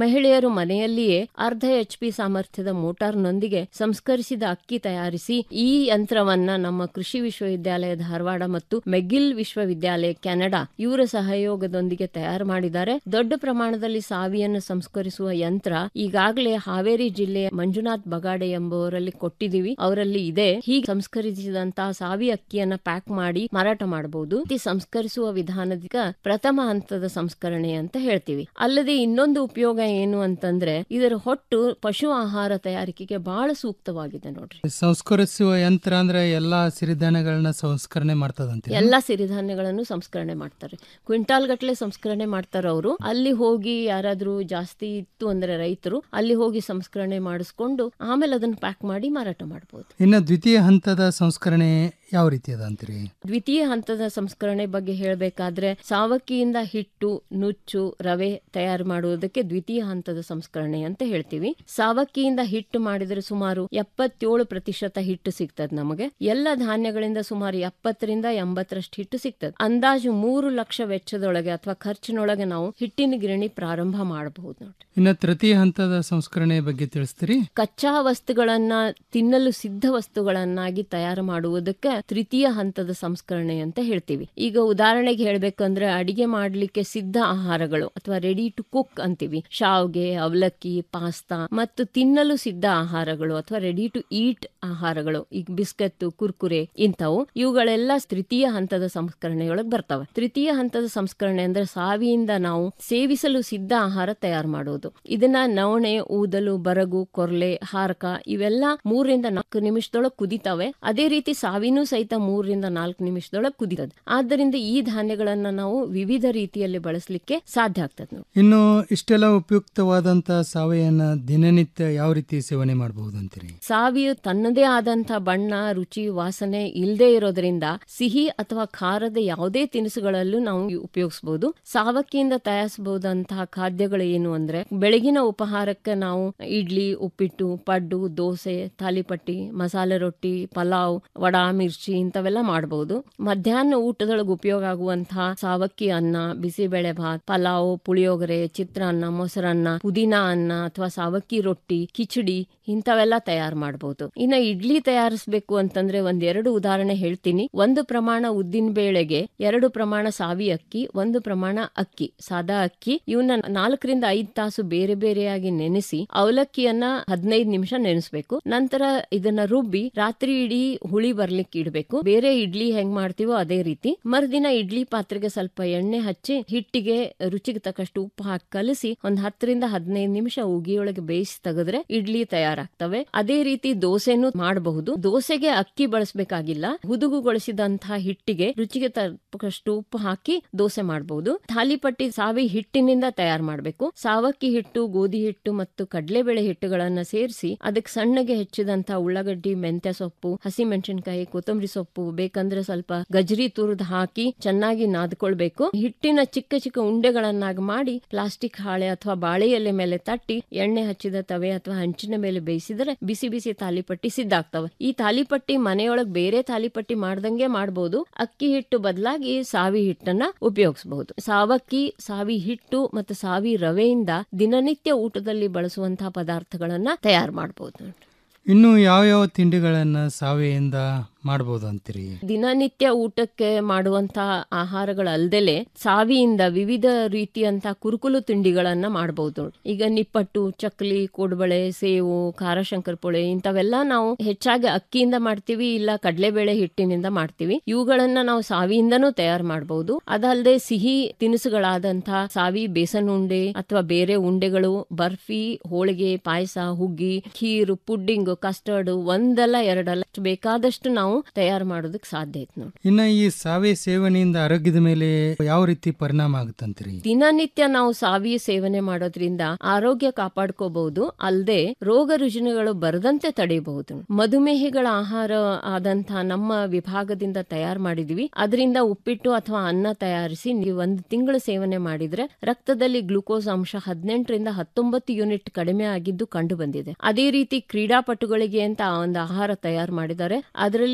ಮಹಿಳೆಯರು ಮನೆಯಲ್ಲಿಯೇ ಅರ್ಧ ಎಚ್ ಪಿ ಸಾಮರ್ಥ್ಯದ ಮೋಟಾರ್ನೊಂದಿಗೆ ಸಂಸ್ಕರಿಸಿದ ಅಕ್ಕಿ ತಯಾರಿಸಿ ಈ ಯಂತ್ರವನ್ನ ನಮ್ಮ ಕೃಷಿ ವಿಶ್ವವಿದ್ಯಾಲಯ ಧಾರವಾಡ ಮತ್ತು ಮೆಗಿಲ್ ವಿಶ್ವವಿದ್ಯಾಲಯ ಕೆನಡಾ ಇವರ ಸಹಯೋಗದೊಂದಿಗೆ ತಯಾರು ಮಾಡಿದ್ದಾರೆ ದೊಡ್ಡ ಪ್ರಮಾಣದಲ್ಲಿ ಸಾವಿಯನ್ನು ಸಂಸ್ಕರಿಸುವ ಯಂತ್ರ ಈಗಾಗಲೇ ಹಾವೇರಿ ಜಿಲ್ಲೆಯ ಮಂಜುನಾಥ್ ಬಗಾಡೆ ಎಂಬುವರಲ್ಲಿ ಕೊಟ್ಟಿದ್ದೀವಿ ಅವರಲ್ಲಿ ಇದೆ ಹೀಗೆ ಸಂಸ್ಕರಿಸಿದಂತಹ ಸಾವಿ ಅಕ್ಕಿಯನ್ನ ಪ್ಯಾಕ್ ಮಾಡಿ ಮಾರಾಟ ಮಾಡಬಹುದು ಈ ಸಂಸ್ಕರಿಸುವ ವಿಧಾನದ ಪ್ರಥಮ ಹಂತದ ಸಂಸ್ಕರಣೆ ಅಂತ ಹೇಳ್ತೀವಿ ಅಲ್ಲದೆ ಇನ್ನೊಂದು ಉಪಯೋಗ ಏನು ಅಂತಂದ್ರೆ ಇದರ ಹೊಟ್ಟು ಪಶು ಆಹಾರ ತಯಾರಿಕೆಗೆ ಬಹಳ ಸೂಕ್ತವಾಗಿದೆ ನೋಡ್ರಿ ಸಂಸ್ಕರಿಸುವ ಯಂತ್ರ ಅಂದ್ರೆ ಎಲ್ಲಾ ಸಿರಿಧಾನ್ಯಗಳನ್ನ ಸಂಸ್ಕರಣೆ ಮಾಡ್ತದಂತೆ ಎಲ್ಲಾ ಸಿರಿಧಾನ್ಯಗಳನ್ನು ಸಂಸ್ಕರಣೆ ಮಾಡ್ತಾರೆ ಕ್ವಿಂಟಾಲ್ ಗಟ್ಟಲೆ ಸಂಸ್ಕರಣೆ ಮಾಡ್ತಾರೆ ಅವರು ಅಲ್ಲಿ ಹೋಗಿ ಯಾರಾದ್ರೂ ಜಾಸ್ತಿ ಇತ್ತು ಅಂದ್ರೆ ರೈತರು ಅಲ್ಲಿ ಹೋಗಿ ಸಂಸ್ಕರಣೆ ಮಾಡಿಸ್ಕೊಂಡು ಆಮೇಲೆ ಅದನ್ನ ಪ್ಯಾಕ್ ಮಾಡಿ ಮಾರಾಟ ಮಾಡಬಹುದು ಇನ್ನು ದ್ವಿತೀಯ ಹಂತದ ಸಂಸ್ಕರಣೆ ಯಾವ ರೀತಿ ಅದ ಅಂತೀರಿ ದ್ವಿತೀಯ ಹಂತದ ಸಂಸ್ಕರಣೆ ಬಗ್ಗೆ ಹೇಳಬೇಕಾದ್ರೆ ಸಾವಕ್ಕಿಯಿಂದ ಹಿಟ್ಟು ನುಚ್ಚು ರವೆ ತಯಾರು ಮಾಡುವುದಕ್ಕೆ ದ್ವಿತೀಯ ಹಂತದ ಸಂಸ್ಕರಣೆ ಅಂತ ಹೇಳ್ತೀವಿ ಸಾವಕ್ಕಿಯಿಂದ ಹಿಟ್ಟು ಮಾಡಿದ್ರೆ ಸುಮಾರು ಎಪ್ಪತ್ತೇಳು ಪ್ರತಿಶತ ಹಿಟ್ಟು ಸಿಗ್ತದೆ ನಮಗೆ ಎಲ್ಲ ಧಾನ್ಯಗಳಿಂದ ಸುಮಾರು ಎಪ್ಪತ್ತರಿಂದ ಎಂಬತ್ತರಷ್ಟು ಹಿಟ್ಟು ಸಿಗ್ತದೆ ಅಂದಾಜು ಮೂರು ಲಕ್ಷ ವೆಚ್ಚದೊಳಗೆ ಅಥವಾ ಖರ್ಚಿನೊಳಗೆ ನಾವು ಹಿಟ್ಟಿನ ಗಿರಣಿ ಪ್ರಾರಂಭ ಮಾಡಬಹುದು ನೋಡಿ ಇನ್ನು ತೃತೀಯ ಹಂತದ ಸಂಸ್ಕರಣೆ ಬಗ್ಗೆ ತಿಳಿಸ್ತೀರಿ ಕಚ್ಚಾ ವಸ್ತುಗಳನ್ನ ತಿನ್ನಲು ಸಿದ್ಧ ವಸ್ತುಗಳನ್ನಾಗಿ ತಯಾರು ಮಾಡುವುದಕ್ಕೆ ತೃತೀಯ ಹಂತದ ಸಂಸ್ಕರಣೆ ಅಂತ ಹೇಳ್ತೀವಿ ಈಗ ಉದಾಹರಣೆಗೆ ಹೇಳ್ಬೇಕಂದ್ರೆ ಅಡಿಗೆ ಮಾಡ್ಲಿಕ್ಕೆ ಸಿದ್ಧ ಆಹಾರಗಳು ಅಥವಾ ರೆಡಿ ಟು ಕುಕ್ ಅಂತೀವಿ ಶಾವ್ಗೆ ಅವಲಕ್ಕಿ ಪಾಸ್ತಾ ಮತ್ತು ತಿನ್ನಲು ಸಿದ್ಧ ಆಹಾರಗಳು ಅಥವಾ ರೆಡಿ ಟು ಈಟ್ ಆಹಾರಗಳು ಈಗ ಬಿಸ್ಕತ್ ಕುರ್ಕುರೆ ಇಂಥವು ಇವುಗಳೆಲ್ಲ ತೃತೀಯ ಹಂತದ ಸಂಸ್ಕರಣೆಯೊಳಗೆ ಬರ್ತವೆ ತೃತೀಯ ಹಂತದ ಸಂಸ್ಕರಣೆ ಅಂದ್ರೆ ಸಾವಿಯಿಂದ ನಾವು ಸೇವಿಸಲು ಸಿದ್ಧ ಆಹಾರ ತಯಾರು ಮಾಡೋದು ಇದನ್ನ ನವಣೆ ಊದಲು ಬರಗು ಕೊರ್ಲೆ ಹಾರಕ ಇವೆಲ್ಲ ಮೂರರಿಂದ ನಾಲ್ಕು ನಿಮಿಷದೊಳಗೆ ಕುದಿತಾವೆ ಅದೇ ರೀತಿ ಸಾವಿನೂ ಸಹಿತ ಮೂರರಿಂದ ನಾಲ್ಕು ನಿಮಿಷದೊಳಗೆ ಕುದಿತದೆ ಆದ್ದರಿಂದ ಈ ಧಾನ್ಯಗಳನ್ನ ನಾವು ವಿವಿಧ ರೀತಿಯಲ್ಲಿ ಬಳಸಲಿಕ್ಕೆ ಸಾಧ್ಯ ಆಗ್ತದೆ ನೋಡಿ. ಇನ್ನು ಇಷ್ಟೆಲ್ಲ ಉಪಯುಕ್ತವಾದಂತ ಸಾವಯವ ದಿನನಿತ್ಯ ಯಾವ ರೀತಿ ಸೇವನೆ ಮಾಡಬಹುದು ಅಂತೀರಿ ಸಾವಿಯು ತನ್ನದೇ ಆದಂತ ಬಣ್ಣ ರುಚಿ ವಾಸನೆ ಇಲ್ಲದೆ ಇರೋದ್ರಿಂದ ಸಿಹಿ ಅಥವಾ ಖಾರದ ಯಾವುದೇ ತಿನಿಸುಗಳಲ್ಲೂ ನಾವು ಉಪಯೋಗಿಸಬಹುದು ಸಾವಕ್ಕಿಯಿಂದ ತಯಾರಿಸಬಹುದಂತಹ ಖಾದ್ಯಗಳು ಏನು ಅಂದ್ರೆ ಬೆಳಗಿನ ಉಪಹಾರಕ್ಕೆ ನಾವು ಇಡ್ಲಿ ಉಪ್ಪಿಟ್ಟು ಪಡ್ಡು ದೋಸೆ ತಾಲಿಪಟ್ಟಿ ಮಸಾಲೆ ರೊಟ್ಟಿ ಪಲಾವ್ ವಡಾ ಮಿರ್ಚಿ ಇಂಥವೆಲ್ಲ ಮಾಡಬಹುದು ಮಧ್ಯಾಹ್ನ ಊಟದೊಳಗೆ ಉಪಯೋಗ ಆಗುವಂತಹ ಸಾವಕ್ಕಿ ಅನ್ನ ಬಿಸಿಬೇಳೆ ಭಾತ್ ಪಲಾವ್ ಪುಳಿಯೋಗರೆ ಚಿತ್ರಾನ್ನ ಮೊಸರನ್ನ ಪುದೀನ ಅನ್ನ ಅಥವಾ ಸಾವಕ್ಕಿ ರೊಟ್ಟಿ ಕಿಚಡಿ ಇಂಥವೆಲ್ಲ ತಯಾರು ಮಾಡಬಹುದು ಇನ್ನು ಇಡ್ಲಿ ತಯಾರಿಸಬೇಕು ಅಂತಂದ್ರೆ ಒಂದೆರಡು ಉದಾಹರಣೆ ಹೇಳ್ತೀನಿ ಒಂದು ಪ್ರಮಾಣ ಉದ್ದಿನ ಬೇಳೆಗೆ ಎರಡು ಪ್ರಮಾಣ ಸಾವಿ ಅಕ್ಕಿ ಒಂದು ಪ್ರಮಾಣ ಅಕ್ಕಿ ಸಾದಾ ಅಕ್ಕಿ ಇವನ್ನ ನಾಲ್ಕರಿಂದ ಐದ್ ತಾಸು ಬೇರೆ ಬೇರೆಯಾಗಿ ನೆನೆಸಿ ಅವಲಕ್ಕಿಯನ್ನ ಹದಿನೈದು ನಿಮಿಷ ನೆನೆಸ್ಬೇಕು ನಂತರ ಇದನ್ನ ರುಬ್ಬಿ ರಾತ್ರಿ ಇಡೀ ಹುಳಿ ಬರ್ಲಿಕ್ಕೆ ಇಡಬೇಕು ಬೇರೆ ಇಡ್ಲಿ ಹೆಂಗ್ ಮಾಡ್ತೀವೋ ಅದೇ ರೀತಿ ಮರುದಿನ ಇಡ್ಲಿ ಪಾತ್ರೆಗೆ ಸ್ವಲ್ಪ ಎಣ್ಣೆ ಹಚ್ಚಿ ಹಿಟ್ಟಿಗೆ ರುಚಿಗೆ ತಕ್ಕಷ್ಟು ಉಪ್ಪು ಹಾಕಿ ಕಲಸಿ ಒಂದ್ ಹತ್ತರಿಂದ ಹದಿನೈದು ನಿಮಿಷ ಉಗಿಯೊಳಗೆ ಬೇಯಿಸಿ ತೆಗೆದ್ರೆ ಇಡ್ಲಿ ತಯಾರಾಗ್ತವೆ ಅದೇ ರೀತಿ ದೋಸೆನೂ ಮಾಡಬಹುದು ದೋಸೆಗೆ ಅಕ್ಕಿ ಬಳಸಬೇಕಾಗಿಲ್ಲ ಹುದುಗುಗೊಳಿಸಿದಂತಹ ಹಿಟ್ಟಿಗೆ ರುಚಿಗೆ ತಕ್ಕಷ್ಟು ಉಪ್ಪು ಹಾಕಿ ದೋಸೆ ಮಾಡಬಹುದು ಥಾಲಿಪಟ್ಟಿ ಸಾವಿ ಹಿಟ್ಟಿನಿಂದ ತಯಾರು ಮಾಡಬೇಕು ಸಾವಕ್ಕಿ ಹಿಟ್ಟು ಗೋಧಿ ಹಿಟ್ಟು ಮತ್ತು ಕಡಲೆಬೇಳೆ ಹಿಟ್ಟುಗಳನ್ನ ಸೇರಿಸಿ ಅದಕ್ಕೆ ಸಣ್ಣಗೆ ಹೆಚ್ಚಿದಂತಹ ಉಳ್ಳಾಗಡ್ಡಿ ಮೆಂತ್ಯ ಸೊಪ್ಪು ಹಸಿ ಮೆಣಸಿನಕಾಯಿ ಕೊತ್ತಂಬರಿ ಸೊಪ್ಪು ಬೇಕಂದ್ರೆ ಸ್ವಲ್ಪ ಗಜರಿ ತುರಿದು ಹಾಕಿ ಚೆನ್ನಾಗಿ ನಾದ್ಕೊಳ್ಬೇಕು ಹಿಟ್ಟಿನ ಚಿಕ್ಕ ಚಿಕ್ಕ ಉಂಡೆಗಳನ್ನಾಗಿ ಮಾಡಿ ಪ್ಲಾಸ್ಟಿಕ್ ಹಾಳೆ ಅಥವಾ ಬಾಳೆ ಎಲೆ ಮೇಲೆ ತಟ್ಟಿ ಎಣ್ಣೆ ಹಚ್ಚಿದ ತವೆ ಅಥವಾ ಹಂಚಿನ ಮೇಲೆ ಬೇಯಿಸಿದರೆ ಬಿಸಿ ಬಿಸಿ ತಾಲಿಪಟ್ಟಿ ಸಿದ್ಧ ಆಗ್ತವೆ ಈ ತಾಲಿಪಟ್ಟಿ ಮನೆಯೊಳಗೆ ಬೇರೆ ತಾಲಿಪಟ್ಟಿ ಮಾಡ್ದಂಗೆ ಮಾಡಬಹುದು ಅಕ್ಕಿ ಹಿಟ್ಟು ಬದಲಾಗಿ ಸಾವಿ ಹಿಟ್ಟನ್ನ ಉಪಯೋಗಿಸಬಹುದು ಸಾವಕ್ಕಿ ಸಾವಿ ಹಿಟ್ಟು ಮತ್ತು ಸಾವಿ ರವೆಯಿಂದ ದಿನನಿತ್ಯ ಊಟದಲ್ಲಿ ಬಳಸುವಂತಹ ಪದಾರ್ಥಗಳನ್ನ ತಯಾರು ಮಾಡಬಹುದು ಇನ್ನು ಯಾವ ಯಾವ ತಿಂಡಿಗಳನ್ನ ಸಾವೆಯಿಂದ ಮಾಡಬಹುದು ಅಂತೀರಿ ದಿನನಿತ್ಯ ಊಟಕ್ಕೆ ಮಾಡುವಂತಹ ಆಹಾರಗಳಲ್ದಲೆ ಸಾವಿಯಿಂದ ವಿವಿಧ ರೀತಿಯಂತ ಕುರುಕುಲು ತಿಂಡಿಗಳನ್ನ ಮಾಡಬಹುದು ಈಗ ನಿಪ್ಪಟ್ಟು ಚಕ್ಲಿ ಕೋಡ್ಬಳೆ ಸೇವು ಖಾರ ಶಂಕರಪೊಳೆ ಇಂಥವೆಲ್ಲ ನಾವು ಹೆಚ್ಚಾಗಿ ಅಕ್ಕಿಯಿಂದ ಮಾಡ್ತೀವಿ ಇಲ್ಲ ಕಡಲೆಬೇಳೆ ಹಿಟ್ಟಿನಿಂದ ಮಾಡ್ತೀವಿ ಇವುಗಳನ್ನ ನಾವು ಸಾವಿಯಿಂದನೂ ತಯಾರು ಮಾಡಬಹುದು ಅದಲ್ಲದೆ ಸಿಹಿ ತಿನಿಸುಗಳಾದಂತಹ ಸಾವಿ ಬೇಸನ್ ಉಂಡೆ ಅಥವಾ ಬೇರೆ ಉಂಡೆಗಳು ಬರ್ಫಿ ಹೋಳಿಗೆ ಪಾಯಸ ಹುಗ್ಗಿ ಖೀರು ಪುಡ್ಡಿಂಗ್ ಕಸ್ಟರ್ಡ್ ಒಂದಲ್ಲ ಎರಡಲ್ಲ ಬೇಕಾದಷ್ಟು ನಾವು ತಯಾರು ಮಾಡೋದಕ್ಕೆ ಸಾಧ್ಯ ಐತೆ ನೋಡಿ ಇನ್ನ ಈ ಸಾವೆ ಸೇವನೆಯಿಂದ ಆರೋಗ್ಯದ ಮೇಲೆ ಯಾವ ರೀತಿ ಪರಿಣಾಮ ಆಗುತ್ತಂತೀರಿ ದಿನನಿತ್ಯ ನಾವು ಸಾವಿ ಸೇವನೆ ಮಾಡೋದ್ರಿಂದ ಆರೋಗ್ಯ ಕಾಪಾಡ್ಕೋಬಹುದು ಅಲ್ಲದೆ ರೋಗ ರುಜಿನಗಳು ಬರದಂತೆ ತಡೆಯಬಹುದು ಮಧುಮೇಹಿಗಳ ಆಹಾರ ಆದಂತಹ ನಮ್ಮ ವಿಭಾಗದಿಂದ ತಯಾರು ಮಾಡಿದೀವಿ ಅದರಿಂದ ಉಪ್ಪಿಟ್ಟು ಅಥವಾ ಅನ್ನ ತಯಾರಿಸಿ ನೀವು ಒಂದು ತಿಂಗಳು ಸೇವನೆ ಮಾಡಿದ್ರೆ ರಕ್ತದಲ್ಲಿ ಗ್ಲೂಕೋಸ್ ಅಂಶ ಹದಿನೆಂಟರಿಂದ ಹತ್ತೊಂಬತ್ತು ಯೂನಿಟ್ ಕಡಿಮೆ ಆಗಿದ್ದು ಕಂಡು ಬಂದಿದೆ ಅದೇ ರೀತಿ ಕ್ರೀಡಾಪಟುಗಳಿಗೆ ಅಂತ ಒಂದು ಆಹಾರ ತಯಾರು ಮಾಡಿದ್ದಾರೆ ಅದರಲ್ಲಿ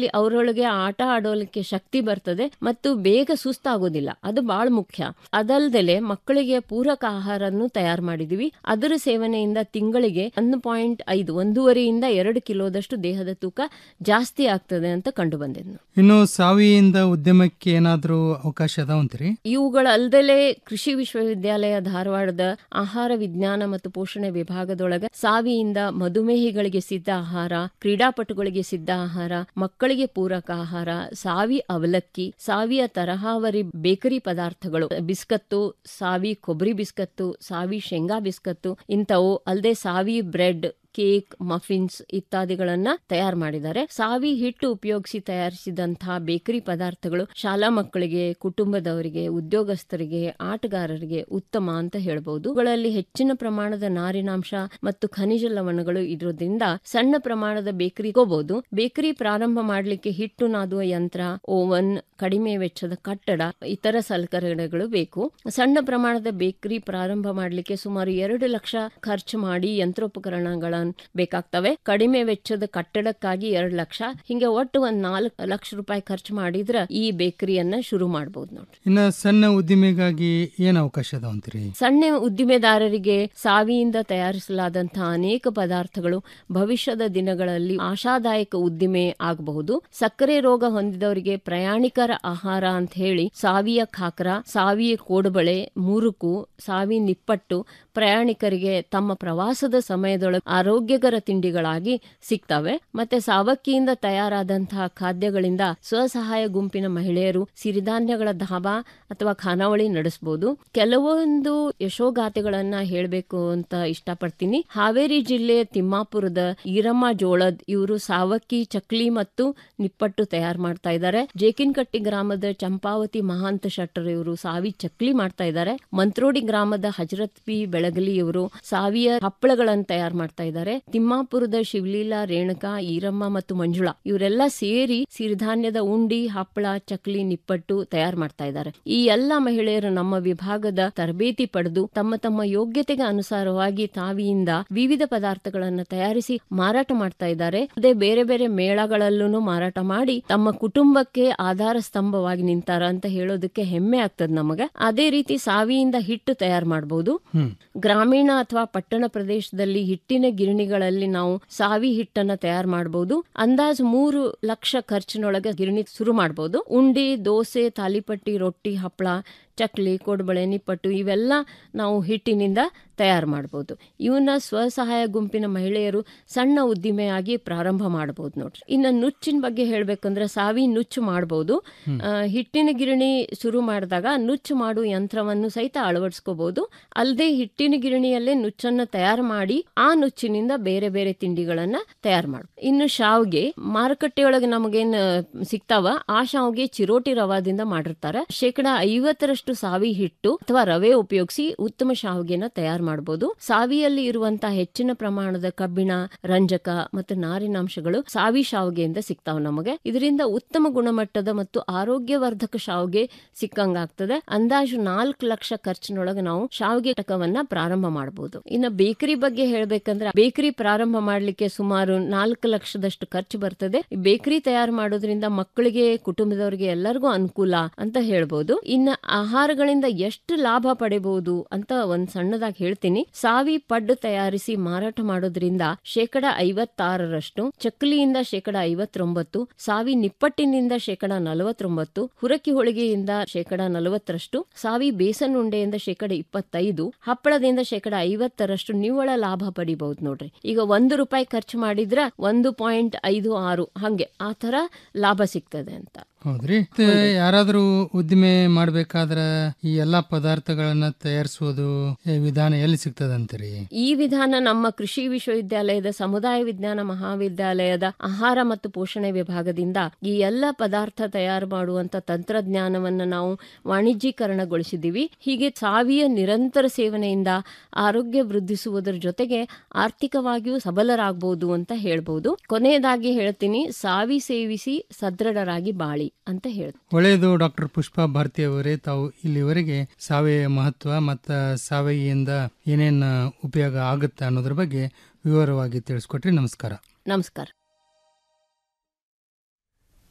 ಅವರೊಳಗೆ ಆಟ ಆಡೋಲಿಕ್ಕೆ ಶಕ್ತಿ ಬರ್ತದೆ ಮತ್ತು ಬೇಗ ಸುಸ್ತಾಗೋದಿಲ್ಲ ಅದು ಬಹಳ ಮುಖ್ಯ ಅದಲ್ದಲೆ ಮಕ್ಕಳಿಗೆ ಪೂರಕ ಆಹಾರನ್ನು ತಯಾರು ಮಾಡಿದೀವಿ ಅದರ ಸೇವನೆಯಿಂದ ತಿಂಗಳಿಗೆ ಒಂದು ಪಾಯಿಂಟ್ ಐದು ಒಂದೂವರೆಯಿಂದ ಎರಡು ಕಿಲೋದಷ್ಟು ದೇಹದ ತೂಕ ಜಾಸ್ತಿ ಆಗ್ತದೆ ಅಂತ ಕಂಡು ಬಂದಿದ್ದು ಇನ್ನು ಸಾವಿಯಿಂದ ಉದ್ಯಮಕ್ಕೆ ಏನಾದರೂ ಅವಕಾಶ ಅದಾವಂತ್ರಿ ಇವುಗಳಲ್ದಲೆ ಕೃಷಿ ವಿಶ್ವವಿದ್ಯಾಲಯ ಧಾರವಾಡದ ಆಹಾರ ವಿಜ್ಞಾನ ಮತ್ತು ಪೋಷಣೆ ವಿಭಾಗದೊಳಗ ಸಾವಿಯಿಂದ ಮಧುಮೇಹಿಗಳಿಗೆ ಸಿದ್ಧ ಆಹಾರ ಕ್ರೀಡಾಪಟುಗಳಿಗೆ ಸಿದ್ಧ ಆಹಾರ ಮಕ್ಕಳಿಗೆ ಪೂರಕ ಆಹಾರ ಸಾವಿ ಅವಲಕ್ಕಿ ಸಾವಿಯ ತರಹಾವರಿ ಬೇಕರಿ ಪದಾರ್ಥಗಳು ಬಿಸ್ಕತ್ತು ಸಾವಿ ಕೊಬ್ಬರಿ ಬಿಸ್ಕತ್ತು ಸಾವಿ ಶೇಂಗಾ ಬಿಸ್ಕತ್ತು ಇಂಥವು ಅಲ್ಲದೆ ಸಾವಿ ಬ್ರೆಡ್ ಕೇಕ್ ಮಫಿನ್ಸ್ ಇತ್ಯಾದಿಗಳನ್ನ ತಯಾರು ಮಾಡಿದ್ದಾರೆ ಸಾವಿ ಹಿಟ್ಟು ಉಪಯೋಗಿಸಿ ತಯಾರಿಸಿದಂತಹ ಬೇಕರಿ ಪದಾರ್ಥಗಳು ಶಾಲಾ ಮಕ್ಕಳಿಗೆ ಕುಟುಂಬದವರಿಗೆ ಉದ್ಯೋಗಸ್ಥರಿಗೆ ಆಟಗಾರರಿಗೆ ಉತ್ತಮ ಅಂತ ಹೇಳ್ಬಹುದು ಇವುಗಳಲ್ಲಿ ಹೆಚ್ಚಿನ ಪ್ರಮಾಣದ ನಾರಿನಾಂಶ ಮತ್ತು ಖನಿಜ ಲವಣಗಳು ಇರೋದ್ರಿಂದ ಸಣ್ಣ ಪ್ರಮಾಣದ ಬೇಕರಿ ಹೋಗಬಹುದು ಬೇಕರಿ ಪ್ರಾರಂಭ ಮಾಡಲಿಕ್ಕೆ ಹಿಟ್ಟು ನಾದುವ ಯಂತ್ರ ಓವನ್ ಕಡಿಮೆ ವೆಚ್ಚದ ಕಟ್ಟಡ ಇತರ ಸಲಕರಣೆಗಳು ಬೇಕು ಸಣ್ಣ ಪ್ರಮಾಣದ ಬೇಕರಿ ಪ್ರಾರಂಭ ಮಾಡಲಿಕ್ಕೆ ಸುಮಾರು ಎರಡು ಲಕ್ಷ ಖರ್ಚು ಮಾಡಿ ಯಂತ್ರೋಪಕರಣಗಳ ಬೇಕಾಗ್ತವೆ ಕಡಿಮೆ ವೆಚ್ಚದ ಕಟ್ಟಡಕ್ಕಾಗಿ ಎರಡು ಲಕ್ಷ ಹಿಂಗೆ ಒಟ್ಟು ಒಂದ್ ನಾಲ್ಕು ಲಕ್ಷ ರೂಪಾಯಿ ಖರ್ಚು ಮಾಡಿದ್ರ ಈ ಬೇಕರಿಯನ್ನ ಶುರು ಮಾಡಬಹುದು ನೋಡ್ರಿ ಇನ್ನು ಸಣ್ಣ ಉದ್ದಿಮೆಗಾಗಿ ಏನ್ ಅವಕಾಶ ಅದಾವಂತ್ರಿ ಸಣ್ಣ ಉದ್ದಿಮೆದಾರರಿಗೆ ಸಾವಿಯಿಂದ ತಯಾರಿಸಲಾದಂತಹ ಅನೇಕ ಪದಾರ್ಥಗಳು ಭವಿಷ್ಯದ ದಿನಗಳಲ್ಲಿ ಆಶಾದಾಯಕ ಉದ್ದಿಮೆ ಆಗಬಹುದು ಸಕ್ಕರೆ ರೋಗ ಹೊಂದಿದವರಿಗೆ ಪ್ರಯಾಣಿಕರ ಆಹಾರ ಅಂತ ಹೇಳಿ ಸಾವಿಯ ಖಾಕ್ರ ಸಾವಿಯ ಕೋಡುಬಳೆ ಮುರುಕು ಸಾವಿ ನಿಪ್ಪಟ್ಟು ಪ್ರಯಾಣಿಕರಿಗೆ ತಮ್ಮ ಪ್ರವಾಸದ ಸಮಯದೊಳಗೆ ಆರೋಗ್ಯಕರ ತಿಂಡಿಗಳಾಗಿ ಸಿಗ್ತವೆ ಮತ್ತೆ ಸಾವಕ್ಕಿಯಿಂದ ತಯಾರಾದಂತಹ ಖಾದ್ಯಗಳಿಂದ ಸ್ವಸಹಾಯ ಗುಂಪಿನ ಮಹಿಳೆಯರು ಸಿರಿಧಾನ್ಯಗಳ ಧಾಬಾ ಅಥವಾ ಖಾನಾವಳಿ ನಡೆಸಬಹುದು ಕೆಲವೊಂದು ಯಶೋಗಾಥೆಗಳನ್ನ ಹೇಳಬೇಕು ಅಂತ ಇಷ್ಟಪಡ್ತೀನಿ ಹಾವೇರಿ ಜಿಲ್ಲೆ ತಿಮ್ಮಾಪುರದ ಈರಮ್ಮ ಜೋಳದ್ ಇವರು ಸಾವಕ್ಕಿ ಚಕ್ಲಿ ಮತ್ತು ನಿಪ್ಪಟ್ಟು ತಯಾರು ಮಾಡ್ತಾ ಇದ್ದಾರೆ ಜೇಕಿನ್ಕಟ್ಟಿ ಗ್ರಾಮದ ಚಂಪಾವತಿ ಮಹಾಂತ ಶೆಟ್ಟರ್ ಇವರು ಸಾವಿ ಚಕ್ಲಿ ಮಾಡ್ತಾ ಇದ್ದಾರೆ ಮಂತ್ರೋಡಿ ಗ್ರಾಮದ ಹಜರತ್ ಪಿ ಬೆಳಗಲಿ ಇವರು ಸಾವಿಯ ಹಪ್ಪಳಗಳನ್ನು ತಯಾರು ಮಾಡ್ತಾ ಇದ್ದಾರೆ ತಿಮ್ಮಾಪುರದ ಶಿವಲೀಲಾ ರೇಣುಕಾ ಈರಮ್ಮ ಮತ್ತು ಮಂಜುಳಾ ಇವರೆಲ್ಲ ಸೇರಿ ಸಿರಿಧಾನ್ಯದ ಉಂಡಿ ಹಪ್ಪಳ ಚಕ್ಲಿ ನಿಪ್ಪಟ್ಟು ತಯಾರು ಮಾಡ್ತಾ ಇದ್ದಾರೆ ಈ ಎಲ್ಲ ಮಹಿಳೆಯರು ನಮ್ಮ ವಿಭಾಗದ ತರಬೇತಿ ಪಡೆದು ತಮ್ಮ ತಮ್ಮ ಯೋಗ್ಯತೆಗೆ ಅನುಸಾರವಾಗಿ ತಾವಿಯಿಂದ ವಿವಿಧ ಪದಾರ್ಥಗಳನ್ನು ತಯಾರಿಸಿ ಮಾರಾಟ ಮಾಡ್ತಾ ಇದ್ದಾರೆ ಅದೇ ಬೇರೆ ಬೇರೆ ಮೇಳಗಳಲ್ಲೂ ಮಾರಾಟ ಮಾಡಿ ತಮ್ಮ ಕುಟುಂಬಕ್ಕೆ ಆಧಾರ ಸ್ತಂಭವಾಗಿ ನಿಂತಾರ ಅಂತ ಹೇಳೋದಕ್ಕೆ ಹೆಮ್ಮೆ ಆಗ್ತದೆ ನಮಗೆ ಅದೇ ರೀತಿ ಸಾವಿಯಿಂದ ಹಿಟ್ಟು ತಯಾರು ಮಾಡಬಹುದು ಗ್ರಾಮೀಣ ಅಥವಾ ಪಟ್ಟಣ ಪ್ರದೇಶದಲ್ಲಿ ಹಿಟ್ಟಿನ ಗಿರಣಿಗಳಲ್ಲಿ ನಾವು ಸಾವಿ ಹಿಟ್ಟನ್ನ ತಯಾರು ಮಾಡಬಹುದು ಅಂದಾಜು ಮೂರು ಲಕ್ಷ ಖರ್ಚಿನೊಳಗೆ ಗಿರಣಿ ಶುರು ಮಾಡಬಹುದು ಉಂಡಿ ದೋಸೆ ತಾಲಿಪಟ್ಟಿ ರೊಟ್ಟಿ ಹಪ್ಪಳ ಚಕ್ಲಿ ಕೋಡ್ಬಳೆ ನಿಪ್ಪಟ್ಟು ಇವೆಲ್ಲ ನಾವು ಹಿಟ್ಟಿನಿಂದ ತಯಾರು ಮಾಡಬಹುದು ಇವನ್ನ ಸ್ವಸಹಾಯ ಗುಂಪಿನ ಮಹಿಳೆಯರು ಸಣ್ಣ ಉದ್ದಿಮೆಯಾಗಿ ಪ್ರಾರಂಭ ಮಾಡಬಹುದು ನೋಡ್ರಿ ಇನ್ನು ನುಚ್ಚಿನ ಬಗ್ಗೆ ಹೇಳ್ಬೇಕಂದ್ರೆ ಸಾವಿ ನುಚ್ಚು ಮಾಡಬಹುದು ಹಿಟ್ಟಿನ ಗಿರಣಿ ಶುರು ಮಾಡಿದಾಗ ನುಚ್ಚು ಮಾಡುವ ಯಂತ್ರವನ್ನು ಸಹಿತ ಅಳವಡಿಸ್ಕೋಬಹುದು ಅಲ್ಲದೆ ಹಿಟ್ಟಿನ ಗಿರಣಿಯಲ್ಲೇ ನುಚ್ಚನ್ನ ತಯಾರು ಮಾಡಿ ಆ ನುಚ್ಚಿನಿಂದ ಬೇರೆ ಬೇರೆ ತಿಂಡಿಗಳನ್ನ ತಯಾರು ಮಾಡ ಇನ್ನು ಶಾವ್ಗೆ ಮಾರುಕಟ್ಟೆಯೊಳಗೆ ನಮಗೇನ್ ಸಿಗ್ತಾವ ಆ ಶಾವ್ಗೆ ಚಿರೋಟಿ ರವಾದಿಂದ ಮಾಡಿರ್ತಾರೆ ಶೇಕಡ ಐವತ್ತರಷ್ಟು ಸಾವಿ ಹಿಟ್ಟು ಅಥವಾ ರವೆ ಉಪಯೋಗಿಸಿ ಉತ್ತಮ ಶಾವ್ಗೆನ ತಯಾರು ಮಾಡಬಹುದು ಸಾವಿಯಲ್ಲಿ ಇರುವಂತಹ ಹೆಚ್ಚಿನ ಪ್ರಮಾಣದ ಕಬ್ಬಿಣ ರಂಜಕ ಮತ್ತು ನಾರಿನಾಂಶಗಳು ಸಾವಿ ಶಾವ್ಗೆಯಿಂದ ಸಿಗ್ತಾವ ನಮಗೆ ಇದರಿಂದ ಉತ್ತಮ ಗುಣಮಟ್ಟದ ಮತ್ತು ಆರೋಗ್ಯವರ್ಧಕ ಶಾವ್ಗೆ ಸಿಕ್ಕಂಗಾಗ್ತದೆ ಅಂದಾಜು ನಾಲ್ಕು ಲಕ್ಷ ಖರ್ಚಿನೊಳಗೆ ನಾವು ಶಾವ್ಗೆ ಟಕವನ್ನ ಪ್ರಾರಂಭ ಮಾಡಬಹುದು ಇನ್ನು ಬೇಕರಿ ಬಗ್ಗೆ ಹೇಳ್ಬೇಕಂದ್ರೆ ಬೇಕರಿ ಪ್ರಾರಂಭ ಮಾಡ್ಲಿಕ್ಕೆ ಸುಮಾರು ನಾಲ್ಕು ಲಕ್ಷದಷ್ಟು ಖರ್ಚು ಬರ್ತದೆ ಬೇಕರಿ ತಯಾರು ಮಾಡೋದ್ರಿಂದ ಮಕ್ಕಳಿಗೆ ಕುಟುಂಬದವರಿಗೆ ಎಲ್ಲರಿಗೂ ಅನುಕೂಲ ಅಂತ ಹೇಳ್ಬೋದು ಇನ್ನು ಆಹಾರಗಳಿಂದ ಎಷ್ಟು ಲಾಭ ಪಡೆಬಹುದು ಅಂತ ಒಂದ್ ಸಣ್ಣದಾಗಿ ಹೇಳ್ತೀನಿ ಸಾವಿ ಪಡ್ಡು ತಯಾರಿಸಿ ಮಾರಾಟ ಮಾಡೋದ್ರಿಂದ ಶೇಕಡ ಐವತ್ತಾರರಷ್ಟು ಚಕ್ಕಲಿಯಿಂದ ಶೇಕಡ ಐವತ್ತೊಂಬತ್ತು ಸಾವಿ ನಿಪ್ಪಟ್ಟಿನಿಂದ ಶೇಕಡ ನಲವತ್ತೊಂಬತ್ತು ಹುರಕಿ ಹೋಳಿಗೆಯಿಂದ ಶೇಕಡ ನಲವತ್ತರಷ್ಟು ಸಾವಿ ಬೇಸನ್ ಉಂಡೆಯಿಂದ ಶೇಕಡ ಇಪ್ಪತ್ತೈದು ಹಪ್ಪಳದಿಂದ ಶೇಕಡ ಐವತ್ತರಷ್ಟು ನಿವ್ವಳ ಲಾಭ ಪಡಿಬಹುದು ನೋಡ್ರಿ ಈಗ ಒಂದು ರೂಪಾಯಿ ಖರ್ಚು ಮಾಡಿದ್ರ ಒಂದು ಪಾಯಿಂಟ್ ಐದು ಆರು ಹಂಗೆ ಆ ತರ ಲಾಭ ಸಿಗ್ತದೆ ಅಂತ ಹೌದ್ರಿ ಮತ್ತೆ ಯಾರಾದ್ರೂ ಉದ್ದಿಮೆ ಮಾಡ್ಬೇಕಾದ್ರ ಈ ಎಲ್ಲಾ ಪದಾರ್ಥಗಳನ್ನ ತಯಾರಿಸುವುದು ಈ ವಿಧಾನ ಎಲ್ಲಿ ಸಿಗ್ತದಂತೀರಿ ಈ ವಿಧಾನ ನಮ್ಮ ಕೃಷಿ ವಿಶ್ವವಿದ್ಯಾಲಯದ ಸಮುದಾಯ ವಿಜ್ಞಾನ ಮಹಾವಿದ್ಯಾಲಯದ ಆಹಾರ ಮತ್ತು ಪೋಷಣೆ ವಿಭಾಗದಿಂದ ಈ ಎಲ್ಲ ಪದಾರ್ಥ ತಯಾರು ಮಾಡುವಂತ ತಂತ್ರಜ್ಞಾನವನ್ನ ನಾವು ವಾಣಿಜ್ಯೀಕರಣಗೊಳಿಸಿದ್ದೀವಿ ಹೀಗೆ ಸಾವಿಯ ನಿರಂತರ ಸೇವನೆಯಿಂದ ಆರೋಗ್ಯ ವೃದ್ಧಿಸುವುದರ ಜೊತೆಗೆ ಆರ್ಥಿಕವಾಗಿಯೂ ಸಬಲರಾಗಬಹುದು ಅಂತ ಹೇಳ್ಬಹುದು ಕೊನೆಯದಾಗಿ ಹೇಳ್ತೀನಿ ಸಾವಿ ಸೇವಿಸಿ ಸದೃಢರಾಗಿ ಬಾಳಿ ಅಂತ ಹೇಳ್ತೀನಿ ಒಳ್ಳೆಯದು ಡಾಕ್ಟರ್ ಪುಷ್ಪಾ ಭಾರತಿ ಅವರೇ ತಾವು ಇಲ್ಲಿವರೆಗೆ ಸಾವಯವ ಮಹತ್ವ ಮತ್ತು ಸಾವಯವಿಯಿಂದ ಏನೇನ್ ಉಪಯೋಗ ಆಗುತ್ತೆ ಅನ್ನೋದ್ರ ಬಗ್ಗೆ ವಿವರವಾಗಿ ತಿಳಿಸ್ಕೊಟ್ರಿ ನಮಸ್ಕಾರ ನಮಸ್ಕಾರ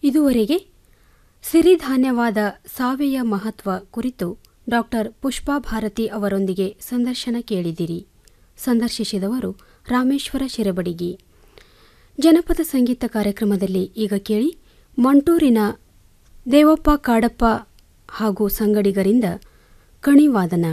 ಇದುವರೆಗೆ ಸಿರಿಧಾನ್ಯವಾದ ಸಾವೆಯ ಮಹತ್ವ ಕುರಿತು ಡಾಕ್ಟರ್ ಪುಷ್ಪಾ ಭಾರತಿ ಅವರೊಂದಿಗೆ ಸಂದರ್ಶನ ಕೇಳಿದಿರಿ ಸಂದರ್ಶಿಸಿದವರು ರಾಮೇಶ್ವರ ಶಿರಬಡಿಗಿ ಜನಪದ ಸಂಗೀತ ಕಾರ್ಯಕ್ರಮದಲ್ಲಿ ಈಗ ಕೇಳಿ ಮಂಟೂರಿನ ದೇವಪ್ಪ ಕಾಡಪ್ಪ ಹಾಗೂ ಸಂಗಡಿಗರಿಂದ ಕಣಿವಾದನ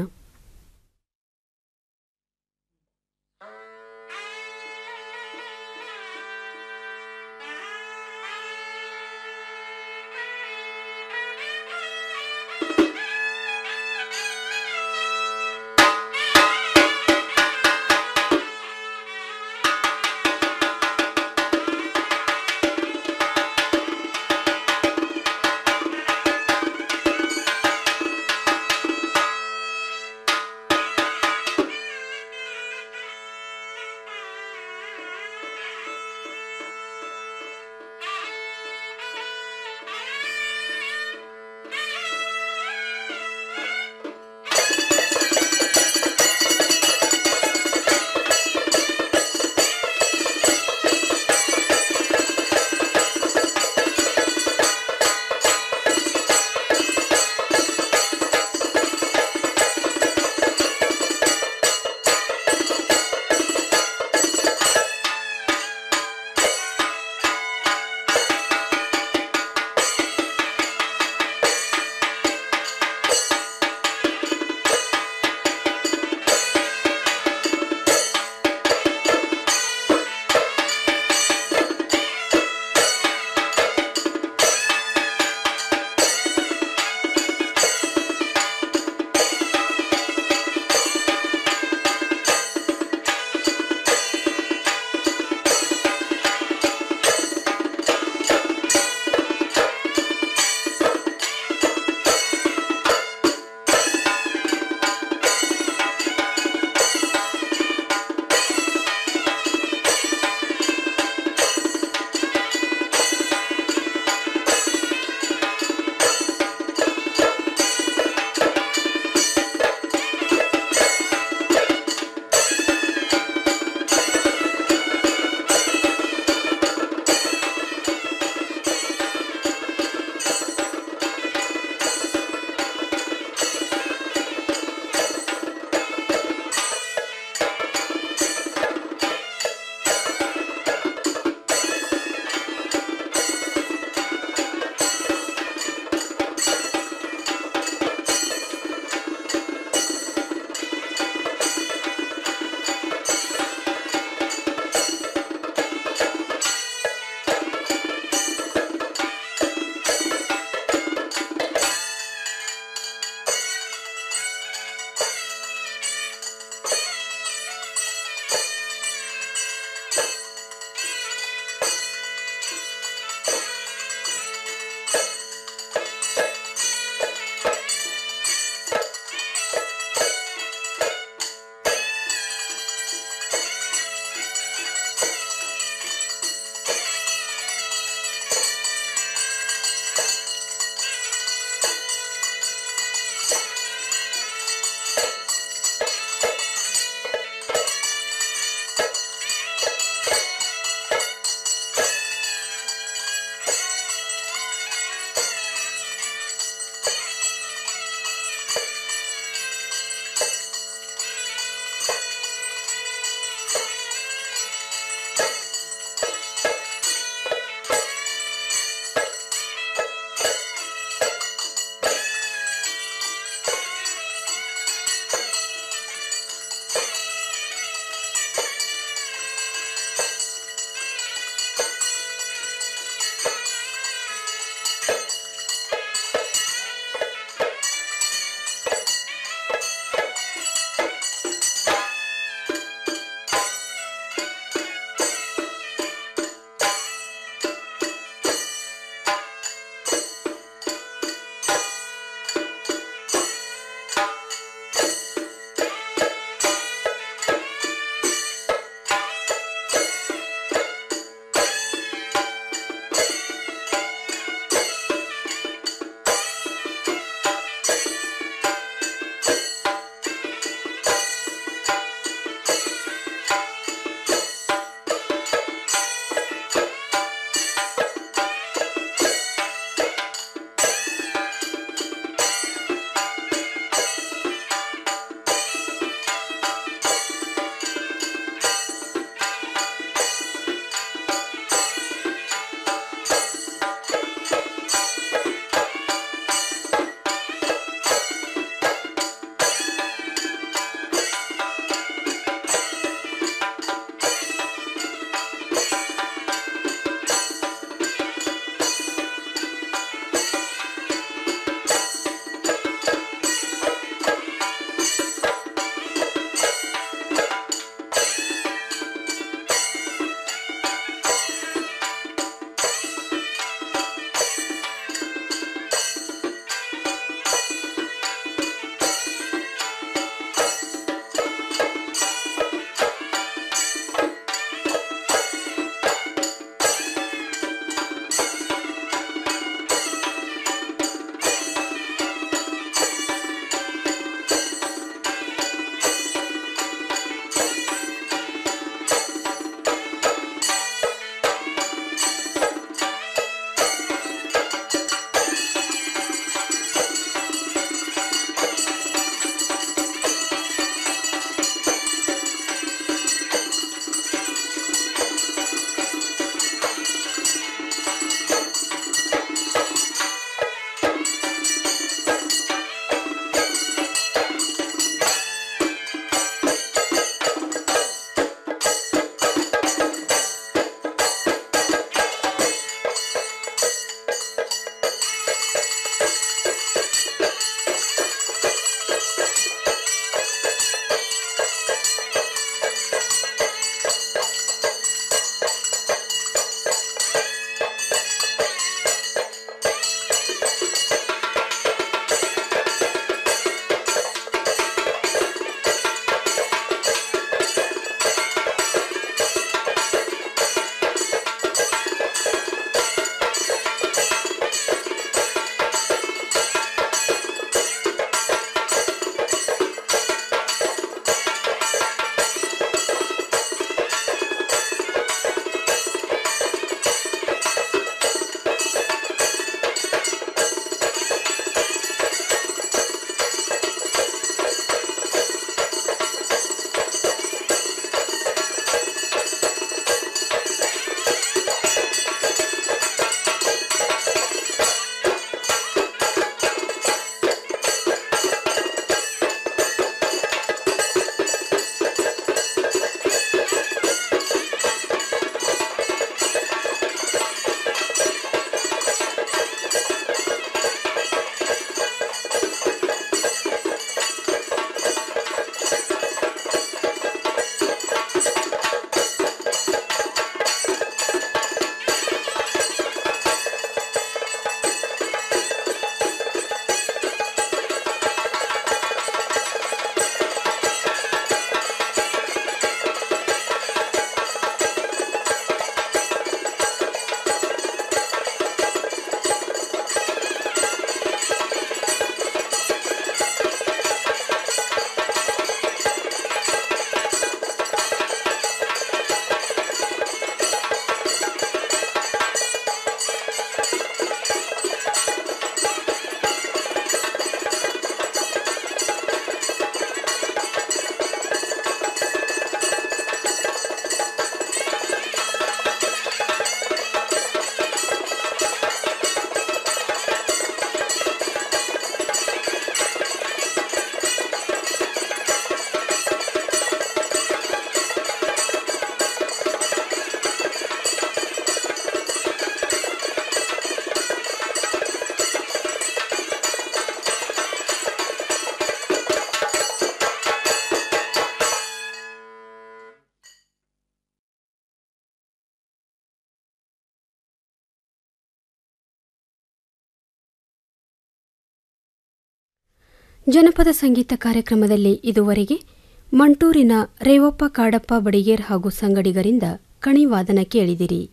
ಜನಪದ ಸಂಗೀತ ಕಾರ್ಯಕ್ರಮದಲ್ಲಿ ಇದುವರೆಗೆ ಮಂಟೂರಿನ ರೇವಪ್ಪ ಕಾಡಪ್ಪ ಬಡಿಗೇರ್ ಹಾಗೂ ಸಂಗಡಿಗರಿಂದ ಕಣಿವಾದನ ಕೇಳಿದಿರಿ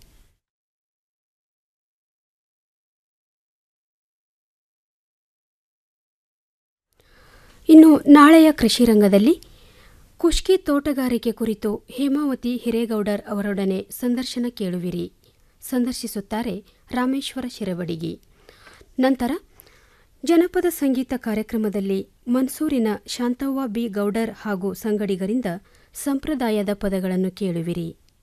ಇನ್ನು ನಾಳೆಯ ಕೃಷಿ ರಂಗದಲ್ಲಿ ಕುಷ್ಕಿ ತೋಟಗಾರಿಕೆ ಕುರಿತು ಹೇಮಾವತಿ ಹಿರೇಗೌಡರ್ ಅವರೊಡನೆ ಸಂದರ್ಶನ ಕೇಳುವಿರಿ ಸಂದರ್ಶಿಸುತ್ತಾರೆ ರಾಮೇಶ್ವರ ಶಿರಬಡಿಗಿ ನಂತರ ಜನಪದ ಸಂಗೀತ ಕಾರ್ಯಕ್ರಮದಲ್ಲಿ ಮನ್ಸೂರಿನ ಶಾಂತವ್ವ ಬಿ ಗೌಡರ್ ಹಾಗೂ ಸಂಗಡಿಗರಿಂದ ಸಂಪ್ರದಾಯದ ಪದಗಳನ್ನು ಕೇಳುವಿರಿ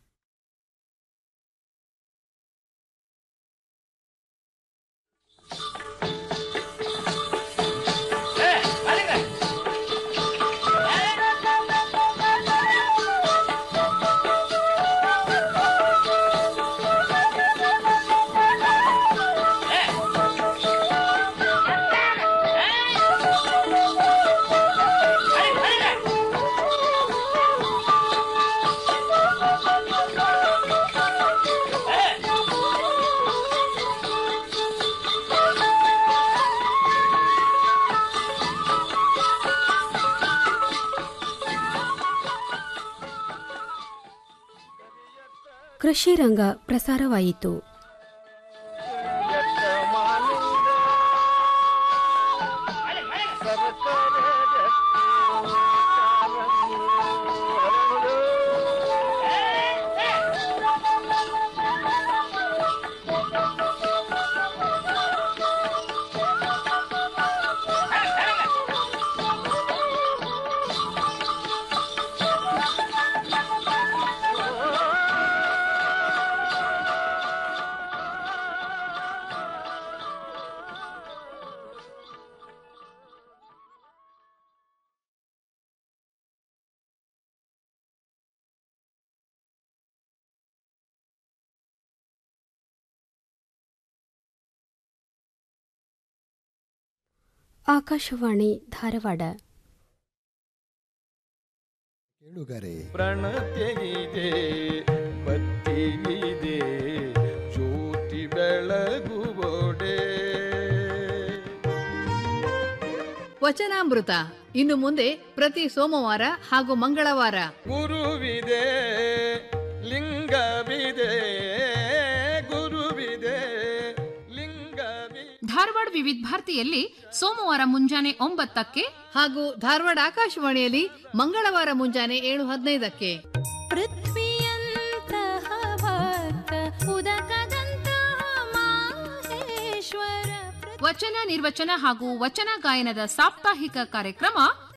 ಕೃಷಿ ರಂಗ ಪ್ರಸಾರವಾಯಿತು ಆಕಾಶವಾಣಿ ಧಾರವಾಡ ಕೇಳುಗರೆ ಪ್ರಣತೆಗಿದೆ ಬತ್ತಿಗಿದೆ ಜ್ಯೋತಿ ಬೆಳಗುವೊಡೆ ವಚನಾಮೃತ ಇನ್ನು ಮುಂದೆ ಪ್ರತಿ ಸೋಮವಾರ ಹಾಗೂ ಮಂಗಳವಾರ ಗುರುವಿದೆ ಲಿಂಗವಿದೆ ಗುರುವಿದೆ ಲಿಂಗವಿದೆ ಧಾರವಾಡ ವಿವಿಧ ಭಾರತಿಯಲ್ಲಿ ಸೋಮವಾರ ಮುಂಜಾನೆ ಒಂಬತ್ತಕ್ಕೆ ಹಾಗೂ ಧಾರವಾಡ ಆಕಾಶವಾಣಿಯಲ್ಲಿ ಮಂಗಳವಾರ ಮುಂಜಾನೆ ಏಳು ಹದಿನೈದಕ್ಕೆ ವಚನ ನಿರ್ವಚನ ಹಾಗೂ ವಚನ ಗಾಯನದ ಸಾಪ್ತಾಹಿಕ ಕಾರ್ಯಕ್ರಮ